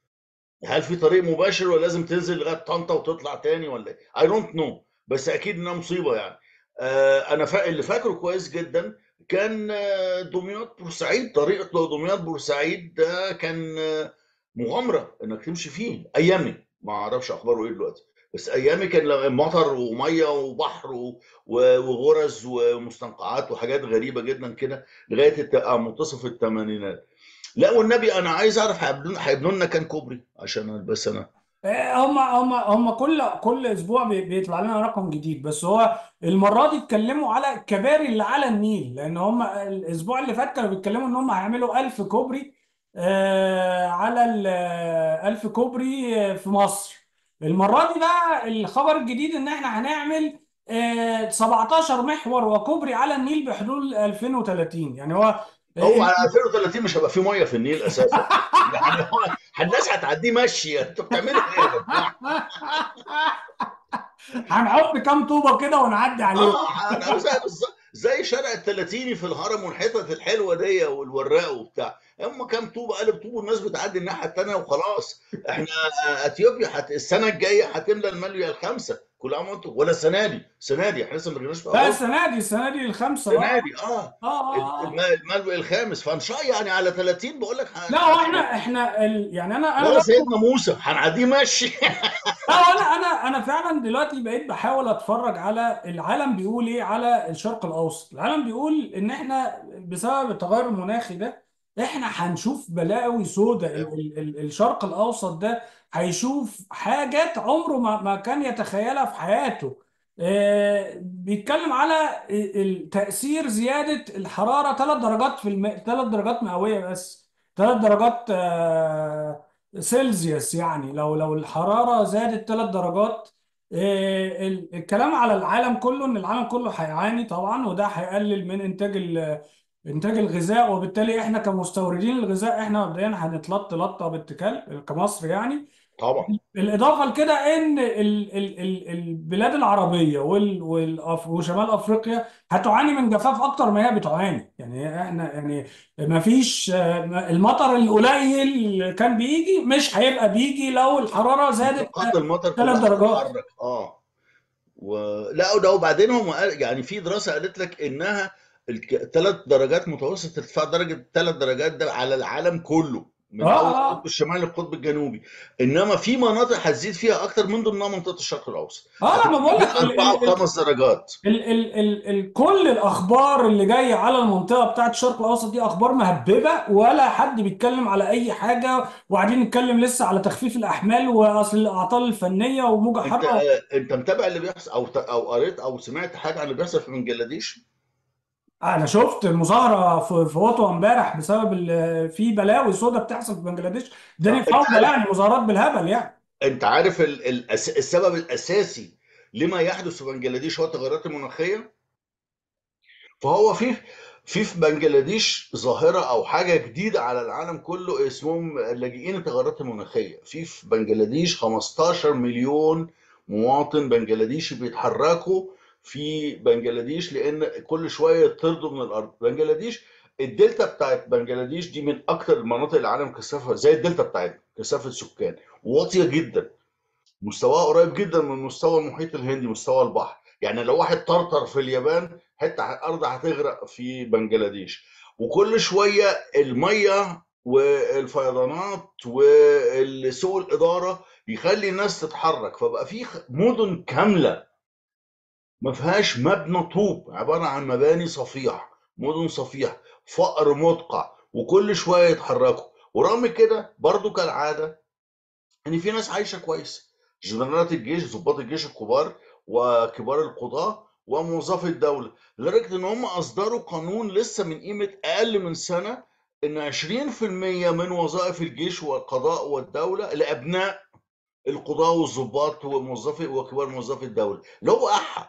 هل في طريق مباشر ولا لازم تنزل لغايه طنطا وتطلع تاني ولا ايه؟ اي دونت نو بس اكيد انها مصيبه يعني. آه انا فا... اللي فاكره كويس جدا كان آه، دمياط بورسعيد طريق دمياط بورسعيد ده كان آه، مغامره انك تمشي فيه ايامي ما اعرفش اخباره ايه دلوقتي بس ايامي كان لو- مطر وميه وبحر و- و- وغرز ومستنقعات وحاجات غريبه جدا كده لغايه الت- آه، منتصف الثمانينات لا والنبي انا عايز اعرف هيبنوا هيبنوا لنا كام كوبري عشان البس انا هم هم هم كل كل اسبوع بي- بيطلع لنا رقم جديد بس هو المره دي اتكلموا على الكباري اللي على النيل لان هم الاسبوع اللي فات كانوا بيتكلموا ان هم هيعملوا 1000 كوبري آه، على ال 1000 كوبري آه، في مصر المره دي بقى الخبر الجديد ان احنا هنعمل آه، 17 محور وكوبري على النيل بحلول 2030 يعني هو هو على 2030 مش هيبقى في ميه في النيل اساسا يعني هو الناس هتعديه مشي انتوا بتعملوا ايه يا جماعه؟ هنحط كام طوبه كده ونعدي عليهم اه انا زي بالظبط زي شارع التلاتيني في الهرم والحتت الحلوه دي والوراق وبتاع هم كام طوبه قالب طوب والناس بتعدي الناحيه الثانيه وخلاص احنا اثيوبيا حت... السنه الجايه هتملى الماليه الخمسه كل عام وانتم ولا السنه دي السنه دي احنا لسه ما جيناش في لا اغسطس السنه دي السنه دي الخمسه السنه اه دي اه اه اه الم- الملوي الخامس فانشاء يعني على 30 بقول لك لا هو احنا احنا ال... يعني انا انا ولا برضو سيدنا موسى هنعديه مشي لا انا انا انا فعلا دلوقتي بقيت بحاول اتفرج على العالم بيقول ايه على الشرق الاوسط العالم بيقول ان احنا بسبب التغير المناخي ده احنا هنشوف بلاوي سودة ال... ال... ال... الشرق الاوسط ده هيشوف حاجات عمره ما ما كان يتخيلها في حياته آه، بيتكلم على ال- تأثير زيادة الحرارة ثلاث درجات في الم... ثلاث درجات مئوية بس ثلاث درجات آه، سيلزيوس يعني لو لو الحرارة زادت ثلاث درجات آه، ال- الكلام على العالم كله ان العالم كله هيعاني طبعا وده هيقلل من انتاج ال- انتاج الغذاء وبالتالي احنا كمستوردين الغذاء احنا مبدئيا هنتلط لطه باتكال كمصر يعني طبعا بالإضافة لكده إن ال ال ال البلاد العربية وال والأف وشمال أفريقيا هتعاني من جفاف أكتر ما هي بتعاني يعني إحنا يعني ما فيش آه، المطر القليل اللي كان بيجي مش هيبقى بيجي لو الحرارة زادت نقاط المطر ثلاث كلها درجات هتتحرك اه ولا وده وبعدين هم قال يعني في دراسه قالت لك انها ثلاث درجات متوسط ارتفاع درجه ثلاث درجات ده على العالم كله من آه اول آه القطب الشمالي للقطب الجنوبي انما في مناطق هتزيد فيها اكتر من ضمنها منطقه الشرق الاوسط آه لما بقول هتبقى لك ال اربعه ال ال وخمس درجات ال ال ال ال كل الاخبار اللي جايه على المنطقه بتاعت الشرق الاوسط دي اخبار مهببه ولا حد بيتكلم على اي حاجه وقاعدين نتكلم لسه على تخفيف الاحمال واصل الاعطال الفنيه وموجه انت حاره انت متابع اللي بيحصل او او قريت او سمعت حاجه عن اللي بيحصل في بنجلاديش انا شفت مظاهره في في اوتوا امبارح بسبب ال- في بلاوي سودة بتحصل في بنجلاديش الدنيا انت فوضى عارف يعني مظاهرات بالهبل يعني انت عارف ال- ال- السبب الاساسي لما يحدث في بنجلاديش هو التغيرات المناخيه فهو في في في بنجلاديش ظاهرة أو حاجة جديدة على العالم كله اسمهم لاجئين التغيرات المناخية في في بنجلاديش 15 مليون مواطن بنجلاديشي بيتحركوا في بنجلاديش لأن كل شوية يطردوا من الأرض بنجلاديش الدلتا بتاعت بنجلاديش دي من أكتر المناطق العالم كثافة زي الدلتا بتاعتنا كثافة سكان واطية جدا مستواها قريب جدا من مستوى المحيط الهندي مستوى البحر يعني لو واحد طرطر في اليابان حته الارض هتغرق في بنجلاديش وكل شويه الميه والفيضانات وسوء الاداره يخلي الناس تتحرك فبقى في خ- مدن كامله ما فيهاش مبنى طوب عباره عن مباني صفيح مدن صفيح فقر مدقع وكل شويه يتحركوا ورغم كده برضو كالعاده ان في ناس عايشه كويس جنرالات الجيش ضباط الجيش الكبار وكبار القضاه وموظفي الدوله لدرجه ان هم اصدروا قانون لسه من قيمه اقل من سنه ان 20% من وظائف الجيش والقضاء والدوله لابناء القضاه والضباط وموظفي وكبار موظفي الدوله اللي هو احا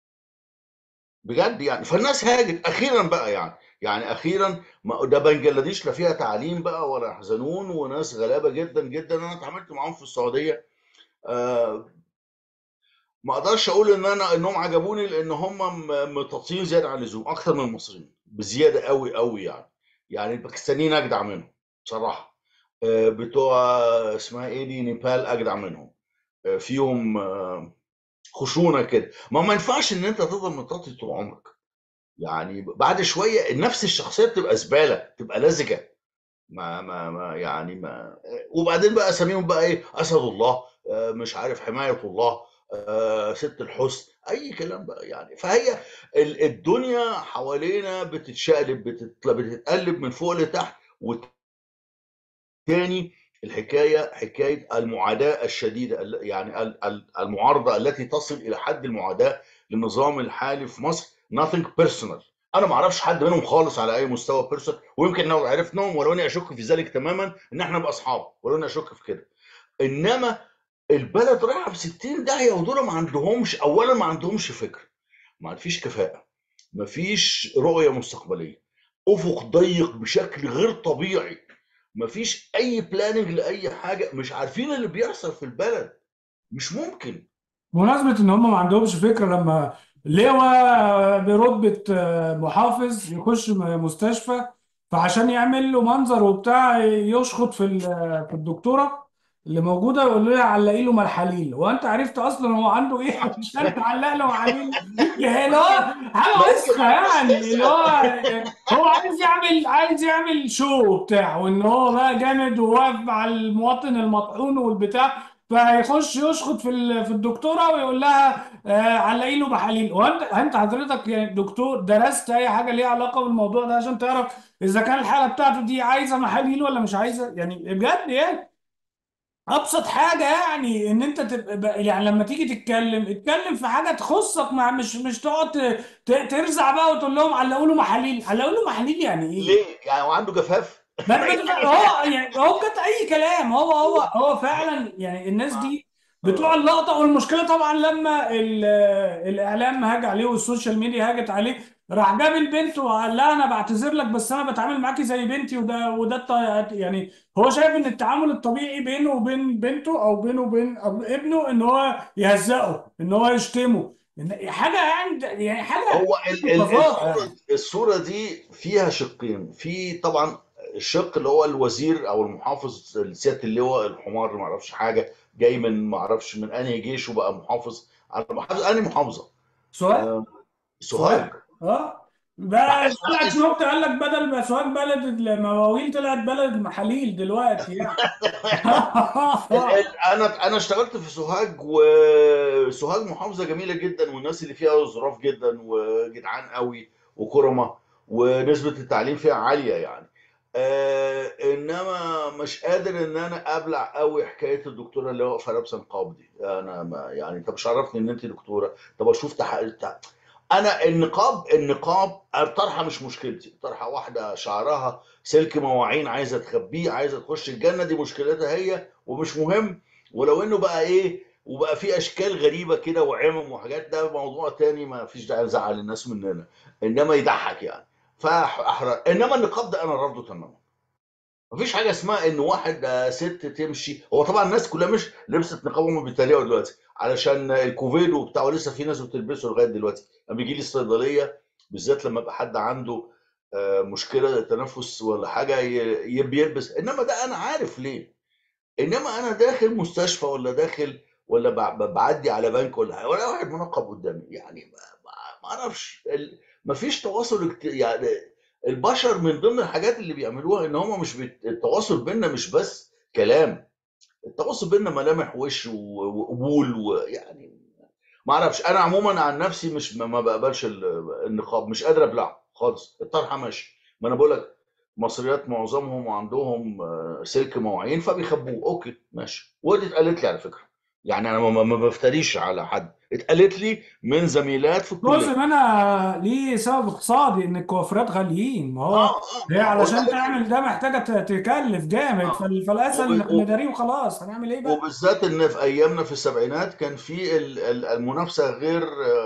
بجد يعني فالناس هاجت اخيرا بقى يعني يعني اخيرا ما ده بنجلاديش لا فيها تعليم بقى ولا يحزنون وناس غلابه جدا جدا انا اتعاملت معاهم في السعوديه آه ما اقدرش اقول ان انا انهم عجبوني لان هم م- متطين زياده عن اللزوم اكتر من المصريين بزياده قوي قوي يعني يعني الباكستانيين اجدع منهم بصراحه آه بتوع اسمها ايه دي نيبال اجدع منهم آه فيهم آه خشونه كده ما ما ينفعش ان انت تفضل متطي طول عمرك يعني بعد شويه نفس الشخصيه بتبقى زباله بتبقى لزجه ما ما ما يعني ما وبعدين بقى اساميهم بقى ايه اسد الله آه، مش عارف حمايه الله آه، ست الحسن اي كلام بقى يعني فهي ال- الدنيا حوالينا بتتشقلب بتتل- بتتقلب من فوق لتحت والتاني الحكايه حكايه المعاداه الشديده ال- يعني ال- ال- المعارضه التي تصل الى حد المعاداه للنظام الحالي في مصر nothing personal انا ما اعرفش حد منهم خالص على اي مستوى بيرسونال ويمكن لو عرفناهم ولو اني اشك في ذلك تماما ان احنا نبقى اصحاب ولو اني اشك في كده انما البلد رايحه في 60 داهيه ودول ما عندهمش اولا ما عندهمش فكر ما فيش كفاءه ما فيش رؤيه مستقبليه افق ضيق بشكل غير طبيعي ما فيش اي بلاننج لاي حاجه مش عارفين اللي بيحصل في البلد مش ممكن بمناسبة إن هم ما عندهمش فكرة لما لواء برتبة آه، محافظ يخش م- مستشفى فعشان يعمل له منظر وبتاع يشخط في ال- في الدكتورة اللي موجودة يقول له علقي له ملحليل وأنت عرفت أصلا هو عنده إيه عشان تعلق له محاليل يعني اللي هو حاجة ما يمكن وسخة عنده يعني اللي هو استرسال هو عايز يعمل عايز يعمل شو بتاع وإن هو بقى جامد وواقف مع المواطن المطحون والبتاع فهيخش يشخط في ال- في الدكتوره ويقول لها آه علقي له محاليل وانت انت حضرتك يعني دكتور درست اي حاجه ليها علاقه بالموضوع ده عشان تعرف اذا كان الحاله بتاعته دي عايزه محاليل ولا مش عايزه يعني بجد يعني ابسط حاجه يعني ان انت تبقى يعني لما تيجي تتكلم اتكلم في حاجه تخصك مع مش مش تقعد ت- ت- ترزع بقى وتقول لهم علقوا له محاليل علقوا له محاليل يعني ايه ليه يعني هو عنده جفاف ما ما- هو يعني هو كانت اي كلام هو هو هو فعلا يعني الناس دي بتوع اللقطه والمشكله طبعا لما ال- الاعلام هاج عليه والسوشيال ميديا هاجت عليه راح جاب البنت وقال لها انا بعتذر لك بس انا بتعامل معاكي زي بنتي وده وده الط- يعني هو شايف ان التعامل الطبيعي بينه وبين بنته او بينه وبين أب- ابنه ان هو يهزقه ان هو يشتمه إن- حاجه يعني يعني حاجه هو ال ال فظاعه الصورة, الصورة دي فيها شقين في طبعا الشق اللي هو الوزير او المحافظ سيادة اللواء الحمار ما اعرفش حاجة جاي من ما اعرفش من انهي جيش وبقى محافظ على محافظ انهي محافظة سؤال آه، سوهاج سؤال اه بقى طلعت نكته قال لك بدل ما سوهاج بلد المواويل طلعت بلد المحاليل دلوقتي يعني ال- ال- انا انا اشتغلت في سوهاج وسوهاج محافظه جميله جدا والناس اللي فيها ظراف جدا وجدعان قوي وكرمه ونسبه التعليم فيها عاليه يعني آه انما مش قادر ان انا ابلع قوي حكايه الدكتوره اللي واقفه لابسه نقاب دي انا ما يعني انت مش عرفني ان انت دكتوره طب اشوف تح... تح... انا النقاب النقاب الطرحه مش مشكلتي طرحه واحده شعرها سلك مواعين عايزه تخبيه عايزه تخش الجنه دي مشكلتها هي ومش مهم ولو انه بقى ايه وبقى في اشكال غريبه كده وعمم وحاجات ده موضوع تاني ما فيش داعي نزعل الناس مننا انما يضحك يعني فاحرق انما النقاب ده انا رافضه تماما مفيش حاجه اسمها ان واحد آه، ست تمشي هو طبعا الناس كلها مش لبست نقاب هم بيتريقوا دلوقتي علشان الكوفيد وبتاع ولسه في ناس بتلبسه لغايه دلوقتي انا بيجي لي الصيدليه بالذات لما يبقى حد عنده آه، مشكله تنفس ولا حاجه ي- ي- بيلبس انما ده انا عارف ليه انما انا داخل مستشفى ولا داخل ولا بع- ب- بعدي على بنك ولا حاجة، ولا واحد منقب قدامي يعني ما ما- ما اعرفش ال- ما فيش تواصل اجت- يعني البشر من ضمن الحاجات اللي بيعملوها ان هم مش بيت... التواصل بيننا مش بس كلام التواصل بيننا ملامح وش و- وقبول ويعني ما اعرفش انا عموما عن نفسي مش ما ما بقبلش ال- النقاب مش قادر ابلعه خالص الطرحه ماشي ما انا بقول لك مصريات معظمهم عندهم آه، سلك مواعين فبيخبوه اوكي ماشي ودي اتقالت لي على فكره يعني انا ما ما- ما بفتريش على حد اتقالت لي من زميلات في جزء الكليه منها ليه سبب اقتصادي ان الكوافيرات غاليين ما هو اه اه هي علشان واتقالت لي تعمل ده محتاجه ت- تكلف جامد اه فال- فالاسهل وب- إن وب- نداريه وخلاص هنعمل ايه بقى؟ وبالذات ان في ايامنا في السبعينات كان في ال- ال- المنافسه غير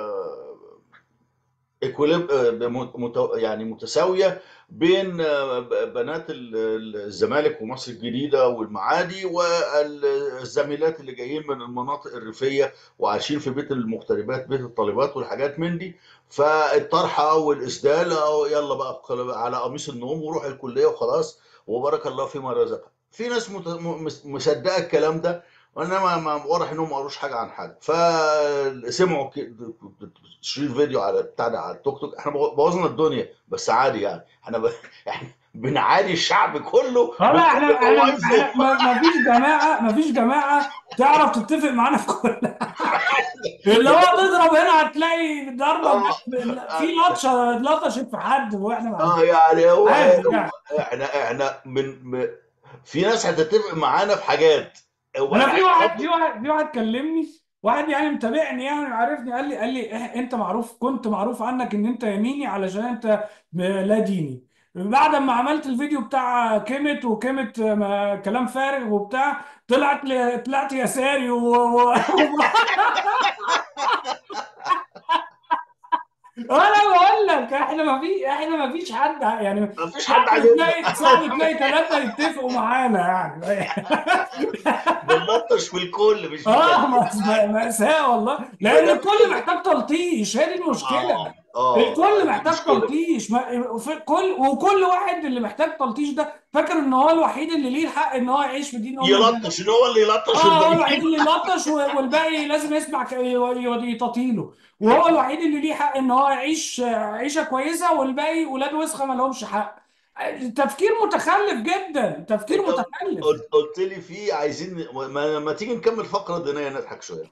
ايكوليب يعني متساويه بين آه، ب- بنات ال- ال- الزمالك ومصر الجديده والمعادي والزميلات اللي جايين من المناطق الريفيه وعايشين في بيت المغتربات بيت الطالبات والحاجات من دي فالطرحه والاسدال أو يلا بقى على قميص النوم وروح الكليه وخلاص وبارك الله فيما رزق في ناس مت- م- مس- مصدقه الكلام ده انما ما واضح انهم ما قروش حاجه عن حاجه فسمعوا ك- تشريط فيديو على بتاع ده على التوك توك احنا بوظنا الدنيا بس عادي يعني احنا ب... احنا بنعادي الشعب كله اه لا احنا بكل احنا مواقفه احنا ما ما فيش جماعه ما فيش جماعه تعرف تتفق معانا في كل اللي هو تضرب هنا هتلاقي ضربه اه في لطشه لطشت في حد واحنا ما اه يعني هو عادي هو- يعني احنا احنا من م- في ناس هتتفق معانا في حاجات هو انا احنا في واحد هنحط في واحد في واحد كلمني واحد يعني متابعني يعني وعارفني قال لي قال لي إح- انت معروف كنت معروف عنك ان انت يميني علشان انت م- لا ديني بعد ما عملت الفيديو بتاع كيمت وكيمت ما كلام فارغ وبتاع طلعت لي طلعت يساري و... و... انا بقول لك احنا ما في احنا ما فيش حد يعني ما فيش حد صعب عاجبنا تلاقي صعب تلاقي ثلاثه يتفقوا معانا يعني بنلطش في الكل مش اه مكلمين ما- ما- مأساة والله لأن وده الكل محتاج تلطيش هي دي المشكلة اه اه الكل دي محتاج مشكله تلطيش ما في كل وكل واحد اللي محتاج تلطيش ده فاكر ان هو الوحيد اللي ليه الحق ان هو يعيش في دين امه ده يلطش ان هو اللي يلطش اه هو الباقيين الوحيد اللي يلطش و- والباقي لازم يسمع ك- ي- يطاطيله وهو الوحيد اللي ليه حق ان هو يعيش عيشة كويسة والباقي ولاد وسخة ما لهمش حق تفكير متخلف جدا تفكير انت متخلف قلت قلت لي في عايزين ما, ما تيجي نكمل فقره دينيه نضحك شويه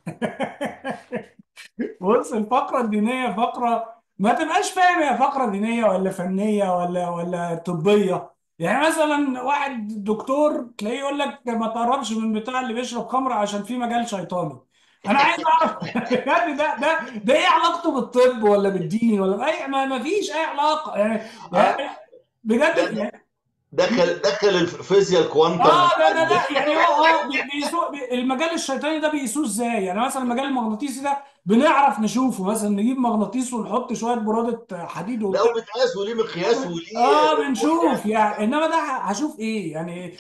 بص الفقرة الدينية فقرة ما تبقاش فاهم هي فقرة دينية ولا فنية ولا ولا طبية يعني مثلا واحد دكتور تلاقيه يقول لك ما تقربش من بتاع اللي بيشرب خمر عشان في مجال شيطاني انا عايز اعرف بجد ده ده ده ايه علاقته بالطب ولا بالدين ولا اي ما, ما فيش اي علاقة يعني, آه، يعني بجد ده ده يعني دخل دخل الفيزياء الكوانتم اه ده ده ده يعني هو اه بي- بيسوق بي- المجال الشيطاني ده بيقيسوه ازاي؟ يعني مثلا المجال المغناطيسي ده بنعرف نشوفه مثلا نجيب مغناطيس ونحط شويه براده حديد لا وبتاع وبتقاس وليه مقياس وليه اه بنشوف يعني انما ده ه- هشوف ايه؟ يعني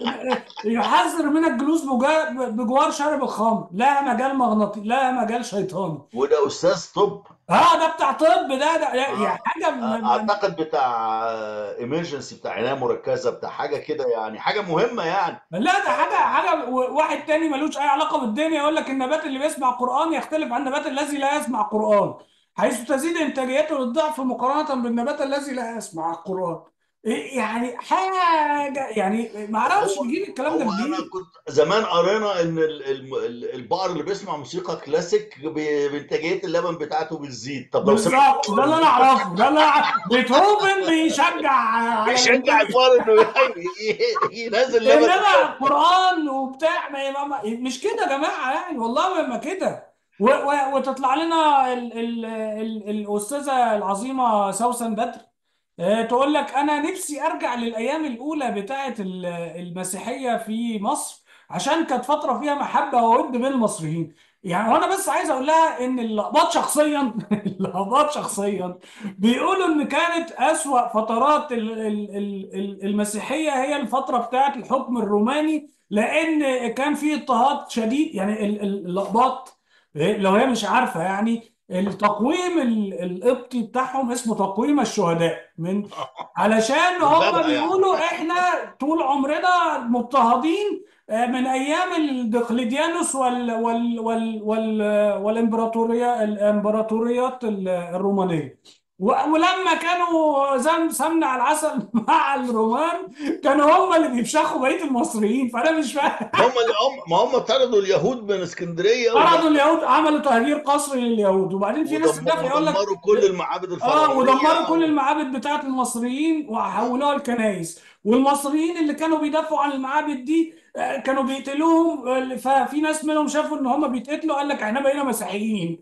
يحذر من الجلوس بجا- بجوار شارب الخمر لا مجال مغناطيسي لا مجال شيطاني وده استاذ طب اه ده بتاع طب ده ده يعني اه حاجه م- م- اعتقد بتاع ايمرجنسي بتاع عنايه مركزه بتاع حاجه كده يعني حاجه مهمه يعني لا ده حاجة حاجة و- واحد تاني ملوش أي علاقة بالدنيا يقول لك النبات اللي بيسمع قرآن يختلف عن النبات الذي لا يسمع قرآن حيث تزيد إنتاجيته للضعف مقارنة بالنبات الذي لا يسمع القرآن إيه يعني حاجة يعني ما اعرفش هو يجيب الكلام ده هو انا منين كنت زمان قرينا ان ال- ال- ال- البقر اللي بيسمع موسيقى كلاسيك ب- بانتاجيه اللبن بتاعته بتزيد طب لو سمع بالظبط ده اللي انا اعرفه ده اللي أنا- بيتهوفن بيشجع على بيشجع الانتاج الفار انه ي- ي- ينزل لبن انما قرآن وبتاع ما ما- ما- مش كده يا جماعه يعني والله ما كده و- و- وتطلع لنا ال ال ال الاستاذه العظيمه سوسن بدر آه، تقول لك انا نفسي ارجع للايام الاولى بتاعه ال- المسيحيه في مصر عشان كانت فتره فيها محبه وود بين المصريين يعني وانا بس عايز اقول لها ان اللقباط شخصيا اللقباط شخصيا بيقولوا ان كانت اسوأ فترات ال- ال- ال- ال- المسيحيه هي الفتره بتاعه الحكم الروماني لان كان في اضطهاد شديد يعني ال- ال- اللقباط إيه، لو هي مش عارفه يعني التقويم ال- القبطي بتاعهم اسمه تقويم الشهداء من علشان هم متابعه يعني بيقولوا احنا طول عمرنا مضطهدين آه، من ايام الدقلديانوس وال وال وال وال والامبراطوريه الامبراطوريات ال- الرومانيه و- ولما كانوا زم سمنة على العسل مع الرومان كانوا هم اللي بيفشخوا بقيه المصريين فانا مش فاهم هم اللي هم ما هم طردوا اليهود من اسكندريه طردوا اليهود عملوا تهجير قسري لليهود وبعدين في ناس ودمروا تدافع يقول لك ودمروا كل المعابد اه الفرعونيه ودمروا كل المعابد بتاعت المصريين وحولوها لكنايس والمصريين اللي كانوا بيدافعوا عن المعابد دي آه، كانوا بيقتلوهم آه، ففي ناس منهم شافوا ان هم بيتقتلوا قال لك احنا بقينا مسيحيين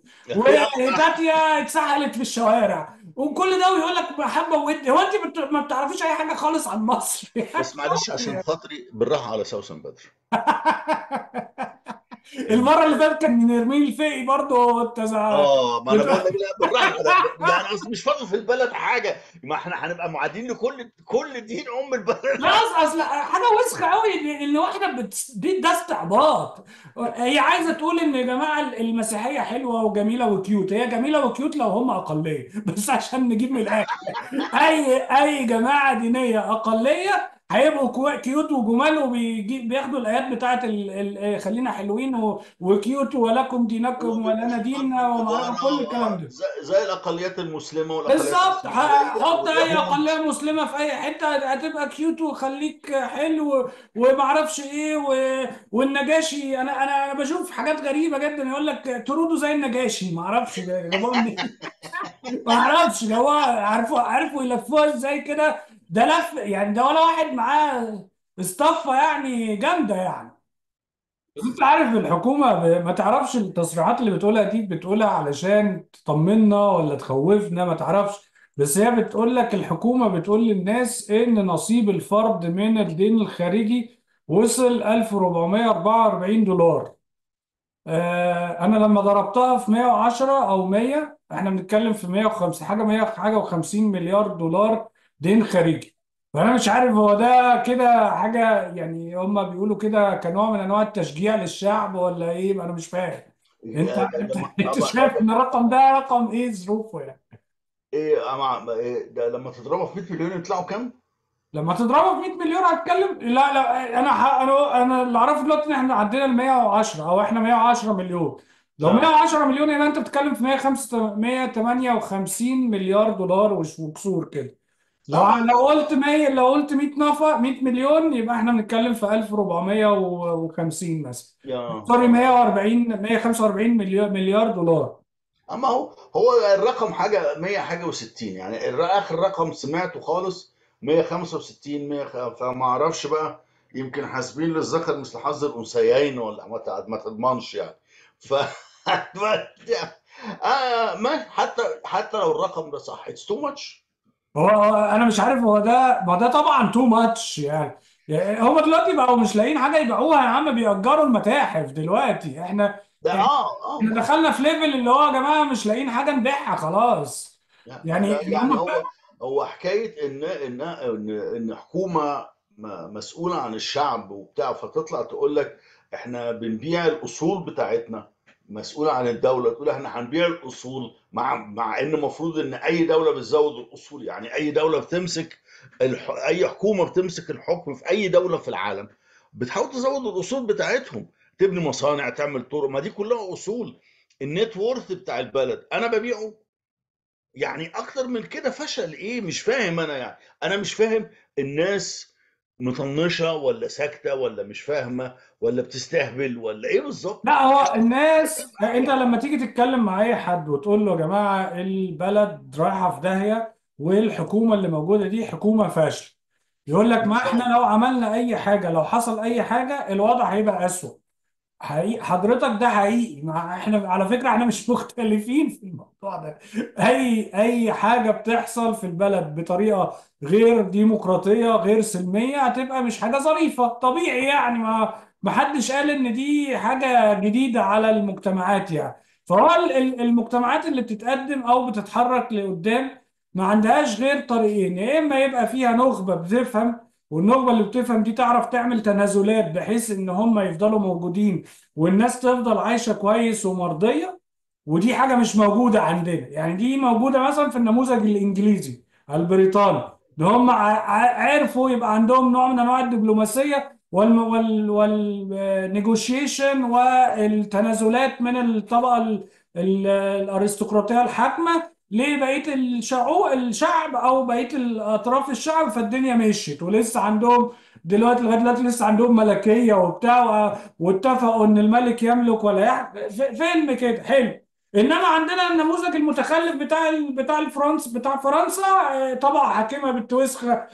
وتاتيا اتسحلت في الشوارع وكل ده ويقول لك محبه وود هو انت بت- ما بتعرفيش اي حاجه خالص عن مصر بس معلش عشان خاطري بالراحه على سوسن بدر المره اللي فاتت كان نرمين الفقي برضه التزع... اه ما انا بقول لك لا بالراحه لا يعني اصل مش فاضل في البلد حاجه ما احنا هنبقى معادين لكل كل دين ام البلد لا اصل اصل حاجه وسخه قوي ان إن واحده بت... دي ده استعباط هي عايزه تقول ان يا جماعه المسيحيه حلوه وجميله وكيوت هي جميله وكيوت لو هم اقليه بس عشان نجيب من الاخر اي اي جماعه دينيه اقليه هيبقوا كو- كيوت وجمال وبياخدوا الايات بتاعت ال... ال... خلينا حلوين و... وكيوت ولكم دينكم ولنا ديننا وما اعرف كل الكلام ده زي, زي الاقليات المسلمه والاقليات بالظبط ح- حط اي الإسلامية. اقليه مسلمه في اي حته هتبقى كيوت وخليك حلو وما اعرفش ايه و... والنجاشي انا انا انا بشوف حاجات غريبه جدا يقول لك ترودوا زي النجاشي ما اعرفش ده جابوها منين ما اعرفش ده هو عارفوا عارفوا يلفوها ازاي كده ده لف يعني ده ولا واحد معاه اصطفى يعني جامده يعني بس انت عارف الحكومه ب- ما تعرفش التصريحات اللي بتقولها دي بتقولها علشان تطمنا ولا تخوفنا ما تعرفش بس هي بتقول لك الحكومه بتقول للناس ان نصيب الفرد من الدين الخارجي وصل 1444 دولار آه، انا لما ضربتها في 110 او 100 احنا بنتكلم في 150 حاجه 100 حاجه و50 مليار دولار دين خارجي فانا مش عارف هو ده كده حاجه يعني هم بيقولوا كده كنوع من انواع التشجيع للشعب ولا ايه انا مش فاهم انت ده- انت, لما- انت أما- شايف ان الرقم ده رقم ايه ظروفه يعني ايه أما إيه ده لما تضربها في 100 مليون يطلعوا كام؟ لما تضربه في 100 مليون هتكلم لا لا انا ح- انا انا اللي اعرفه دلوقتي ان احنا عدينا ال 110 او احنا 110 مليون لو آه. 110 مليون يبقى انت بتتكلم في 105 158 مليار دولار وش- وكسور كده لو آه. لو قلت 100 لو قلت 100 نفر 100 مليون يبقى احنا بنتكلم في 1450 مثلا يا سوري 140 145 مليار مليار دولار اما هو هو الرقم حاجه 100 حاجه و60 يعني الر- اخر رقم سمعته خالص 165 100 فما اعرفش بقى يمكن حاسبين للذكر مثل حظ الانثيين ولا ما تع- ما تضمنش يعني ف آه ما حتى حتى لو الرقم ده صح اتس تو ماتش هو هو انا مش عارف هو ده ما ده طبعا تو ماتش يعني يعني هم دلوقتي بقوا مش لاقيين حاجه يبيعوها يا عم بيأجروا المتاحف دلوقتي احنا ده اه احنا اه دخلنا في ليفل اللي هو يا جماعه مش لاقيين حاجه نبيعها خلاص يعني لا، اللي يعني هم هو هو حكايه ان ان ان ان حكومه م- مسؤوله عن الشعب وبتاع فتطلع تقول لك احنا بنبيع الاصول بتاعتنا مسؤوله عن الدوله تقول احنا هنبيع الاصول مع مع ان المفروض ان اي دوله بتزود الاصول يعني اي دوله بتمسك الح... اي حكومه بتمسك الحكم في اي دوله في العالم بتحاول تزود الاصول بتاعتهم تبني مصانع تعمل طرق ما دي كلها اصول النت وورث بتاع البلد انا ببيعه يعني اكتر من كده فشل ايه مش فاهم انا يعني انا مش فاهم الناس مطنشه ولا ساكته ولا مش فاهمه ولا بتستهبل ولا ايه بالظبط لا هو الناس انت لما تيجي تتكلم مع اي حد وتقول له يا جماعه البلد رايحه في داهيه والحكومه اللي موجوده دي حكومه فاشله يقول لك ما احنا لو عملنا اي حاجه لو حصل اي حاجه الوضع هيبقى اسوء حقيقي حضرتك ده حقيقي مع احنا على فكره احنا مش مختلفين في الموضوع ده اي اي حاجه بتحصل في البلد بطريقه غير ديمقراطيه غير سلميه هتبقى مش حاجه ظريفه طبيعي يعني ما ما حدش قال ان دي حاجه جديده على المجتمعات يعني فهو ال- ال- المجتمعات اللي بتتقدم او بتتحرك لقدام ما عندهاش غير طريقين يا اما يبقى فيها نخبه بتفهم والنخبه اللي بتفهم دي تعرف تعمل تنازلات بحيث ان هم يفضلوا موجودين والناس تفضل عايشه كويس ومرضيه ودي حاجه مش موجوده عندنا يعني دي موجوده مثلا في النموذج الانجليزي البريطاني ده هم ع- ع- عرفوا يبقى عندهم نوع من انواع الدبلوماسيه والم وال والنيجوشيشن والتنازلات من الطبقه ال- ال- الارستقراطيه الحاكمه لبقيه الشعوب الشعب او بقيه الاطراف الشعب فالدنيا مشيت ولسه عندهم دلوقتي لغايه دلوقتي لسه عندهم ملكيه وبتاع و- واتفقوا ان الملك يملك ولا يحكم فيلم كده حلو انما عندنا النموذج المتخلف بتاع ال- بتاع الفرنس بتاع فرنسا آه، طبقه حاكمه بالتوسخه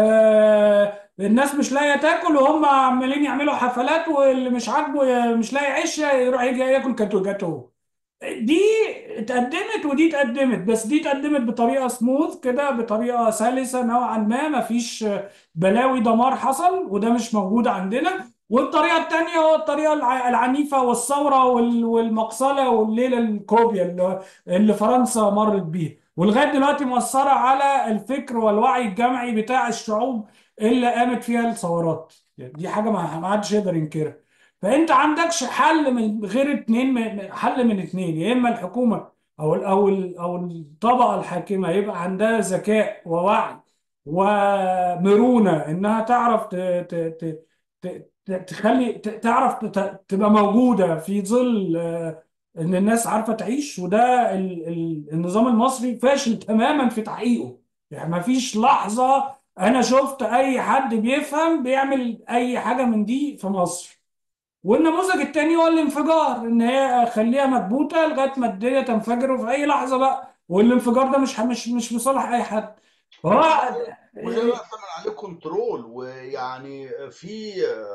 آه، الناس مش لاقيه تاكل وهم عمالين يعملوا حفلات واللي مش عاجبه ي- مش لاقي عيش يروح يجي ياكل كاتو جاتو دي اتقدمت ودي اتقدمت بس دي اتقدمت بطريقه سموث كده بطريقه سلسه نوعا ما مفيش بلاوي دمار حصل وده مش موجود عندنا والطريقه التانيه هو الطريقه الع- العنيفه والثوره وال- والمقصله والليله الكوبيا اللي اللي فرنسا مرت بيها ولغايه دلوقتي مؤثره على الفكر والوعي الجمعي بتاع الشعوب اللي قامت فيها الثورات يعني دي حاجه ما ما حدش يقدر ينكرها فانت عندكش حل من غير اتنين من- حل من اتنين يا اما الحكومه او ال او ال او الطبقه الحاكمه يبقى عندها ذكاء ووعي ومرونة انها تعرف ت... ت... ت... ت... ت- تخلي ت... تعرف ت... تبقى موجودة في ظل آه، ان الناس عارفة تعيش وده ال... ال... النظام المصري فاشل تماما في تحقيقه يعني ما فيش لحظة انا شفت اي حد بيفهم بيعمل اي حاجة من دي في مصر والنموذج التاني هو الانفجار ان هي خليها مكبوته لغايه ما الدنيا تنفجر وفي اي لحظه بقى والانفجار ده مش مش مش لصالح اي حد فهو وزي ما تعمل عليه كنترول ويعني في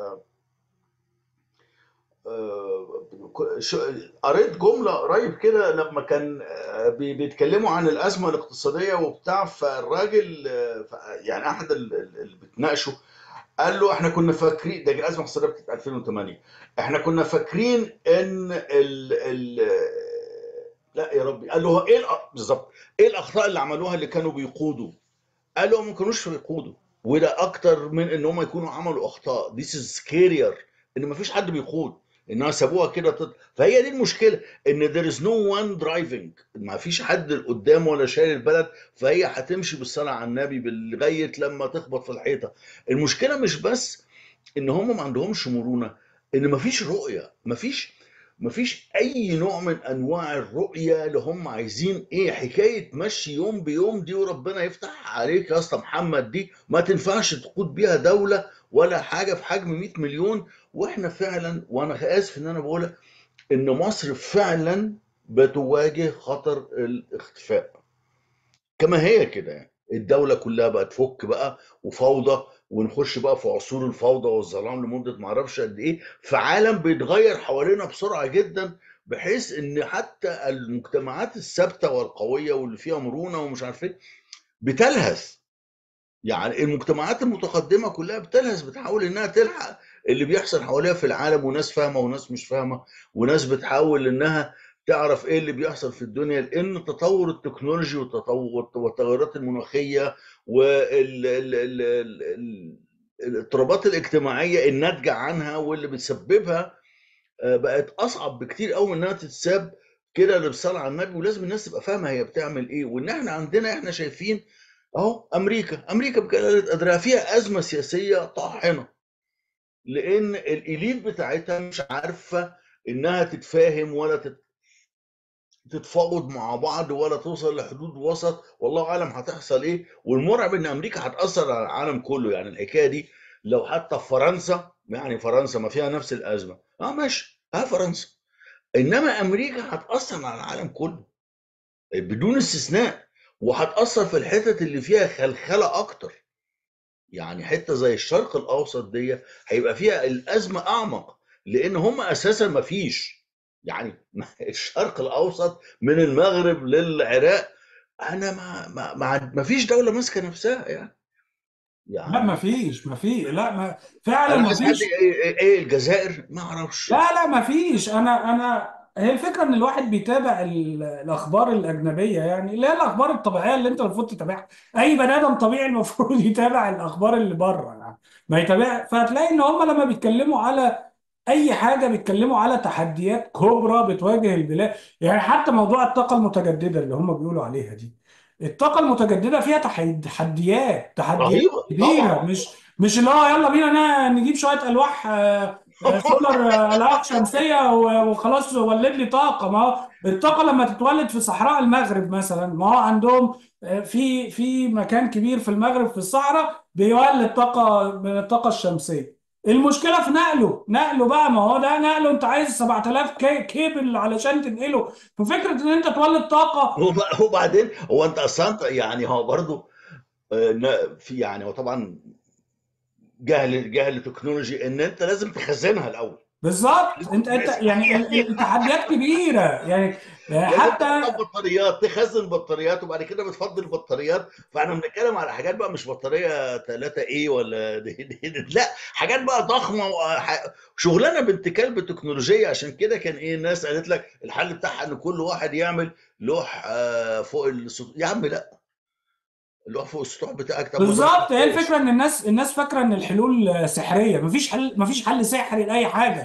آه، شو- قريت جملة قريب كده لما كان آه، بي- بيتكلموا عن الأزمة الاقتصادية وبتاع فالراجل آه، ف- يعني أحد ال- ال- اللي بتناقشه قال له احنا كنا فاكرين ده الأزمة الاقتصادية بتاعت 2008 احنا كنا فاكرين ان ال ال لا يا ربي قال له ايه الأ- بالظبط ايه الأخطاء اللي عملوها اللي كانوا بيقودوا قالوا ما كانوش بيقودوا وده اكتر من ان هم يكونوا عملوا اخطاء this is scarier ان ما فيش حد بيقود انها سابوها كده تط... فهي دي المشكله ان there is no one driving ما فيش حد قدام ولا شايل البلد فهي هتمشي بالصلاه على النبي لغايه لما تخبط في الحيطه المشكله مش بس ان هم ما عندهمش مرونه ان ما فيش رؤيه ما فيش ما فيش اي نوع من انواع الرؤيه اللي هم عايزين ايه حكايه مشي يوم بيوم دي وربنا يفتح عليك يا اسطى محمد دي ما تنفعش تقود بيها دوله ولا حاجه في حجم 100 مليون واحنا فعلا وانا اسف ان انا بقولها ان مصر فعلا بتواجه خطر الاختفاء كما هي كده يعني الدولة كلها بقى تفك بقى وفوضى ونخش بقى في عصور الفوضى والظلام لمدة معرفش قد ايه في عالم بيتغير حوالينا بسرعة جدا بحيث ان حتى المجتمعات الثابتة والقوية واللي فيها مرونة ومش عارف ايه بتلهث يعني المجتمعات المتقدمة كلها بتلهث بتحاول انها تلحق اللي بيحصل حواليها في العالم وناس فاهمة وناس مش فاهمة وناس بتحاول انها تعرف ايه اللي بيحصل في الدنيا لان تطور التكنولوجي والتطور والتغيرات المناخية والاضطرابات الاجتماعية الناتجة عنها واللي بتسببها آه، بقت اصعب بكتير قوي من انها تتساب كده اللي بالصلاه على النبي ولازم الناس تبقى فاهمه هي بتعمل ايه وان احنا عندنا احنا شايفين اهو امريكا امريكا بجلاله قدرها فيها ازمه سياسيه طاحنه لان الاليت بتاعتها مش عارفه انها تتفاهم ولا تت- تتفاوض مع بعض ولا توصل لحدود وسط والله اعلم هتحصل ايه والمرعب ان امريكا هتاثر على العالم كله يعني الحكايه دي لو حتى في فرنسا يعني فرنسا ما فيها نفس الازمه اه ماشي اه فرنسا انما امريكا هتاثر على العالم كله بدون استثناء وهتاثر في الحتت اللي فيها خلخله اكتر يعني حته زي الشرق الاوسط دي هيبقى فيها الازمه اعمق لان هم اساسا ما فيش يعني الشرق الاوسط من المغرب للعراق انا ما ما ما, ما فيش دوله ماسكه نفسها يعني لا ما يعني فيش ما في لا ما فعلا انا ما عايز حد فيش ايه ايه إيه الجزائر ما اعرفش لا لا ما فيش انا انا هي الفكره ان الواحد بيتابع ال- الاخبار الاجنبيه يعني اللي هي الاخبار الطبيعيه اللي انت المفروض تتابعها اي بني ادم طبيعي المفروض يتابع الاخبار اللي بره يعني ما يتابع فهتلاقي ان هم لما بيتكلموا على اي حاجه بيتكلموا على تحديات كبرى بتواجه البلاد يعني حتى موضوع الطاقه المتجدده اللي هم بيقولوا عليها دي الطاقه المتجدده فيها تحد- تحديات تحديات رهيبه كبيره طبعا مش مش اللي هو يلا بينا نا- نجيب شويه الواح آه، آه، سولار آه، الواح شمسيه و- وخلاص ولد لي طاقه ما هو الطاقه لما تتولد في صحراء المغرب مثلا ما هو عندهم آه، في في مكان كبير في المغرب في الصحراء بيولد طاقه من الطاقه الشمسيه المشكله في نقله نقله بقى ما هو ده نقله انت عايز 7000 كي- كيبل علشان تنقله ففكره ان انت تولد طاقه وب- وبعدين هو انت اصلا انت يعني هو برضو آه، نا- في يعني هو طبعا جهل جهل تكنولوجي ان انت لازم تخزنها الاول بالظبط انت انت يعني ال- ال- التحديات كبيره يعني يعني لازم حتى تحط بطاريات تخزن بطاريات وبعد كده بتفضي البطاريات فاحنا بنتكلم على حاجات بقى مش بطاريه 3 اي ولا دي دي دي لا حاجات بقى ضخمه وح- شغلانه بنت كلب تكنولوجيه عشان كده كان ايه الناس قالت لك الحل بتاعها ان كل واحد يعمل لوح آه، فوق السطوح يا عم لا اللوح فوق السطوح بتاعك طب ما ده ما بالظبط هي ينفعش. الفكره ان الناس الناس فاكره ان الحلول سحريه مفيش حل مفيش حل سحري لاي حاجه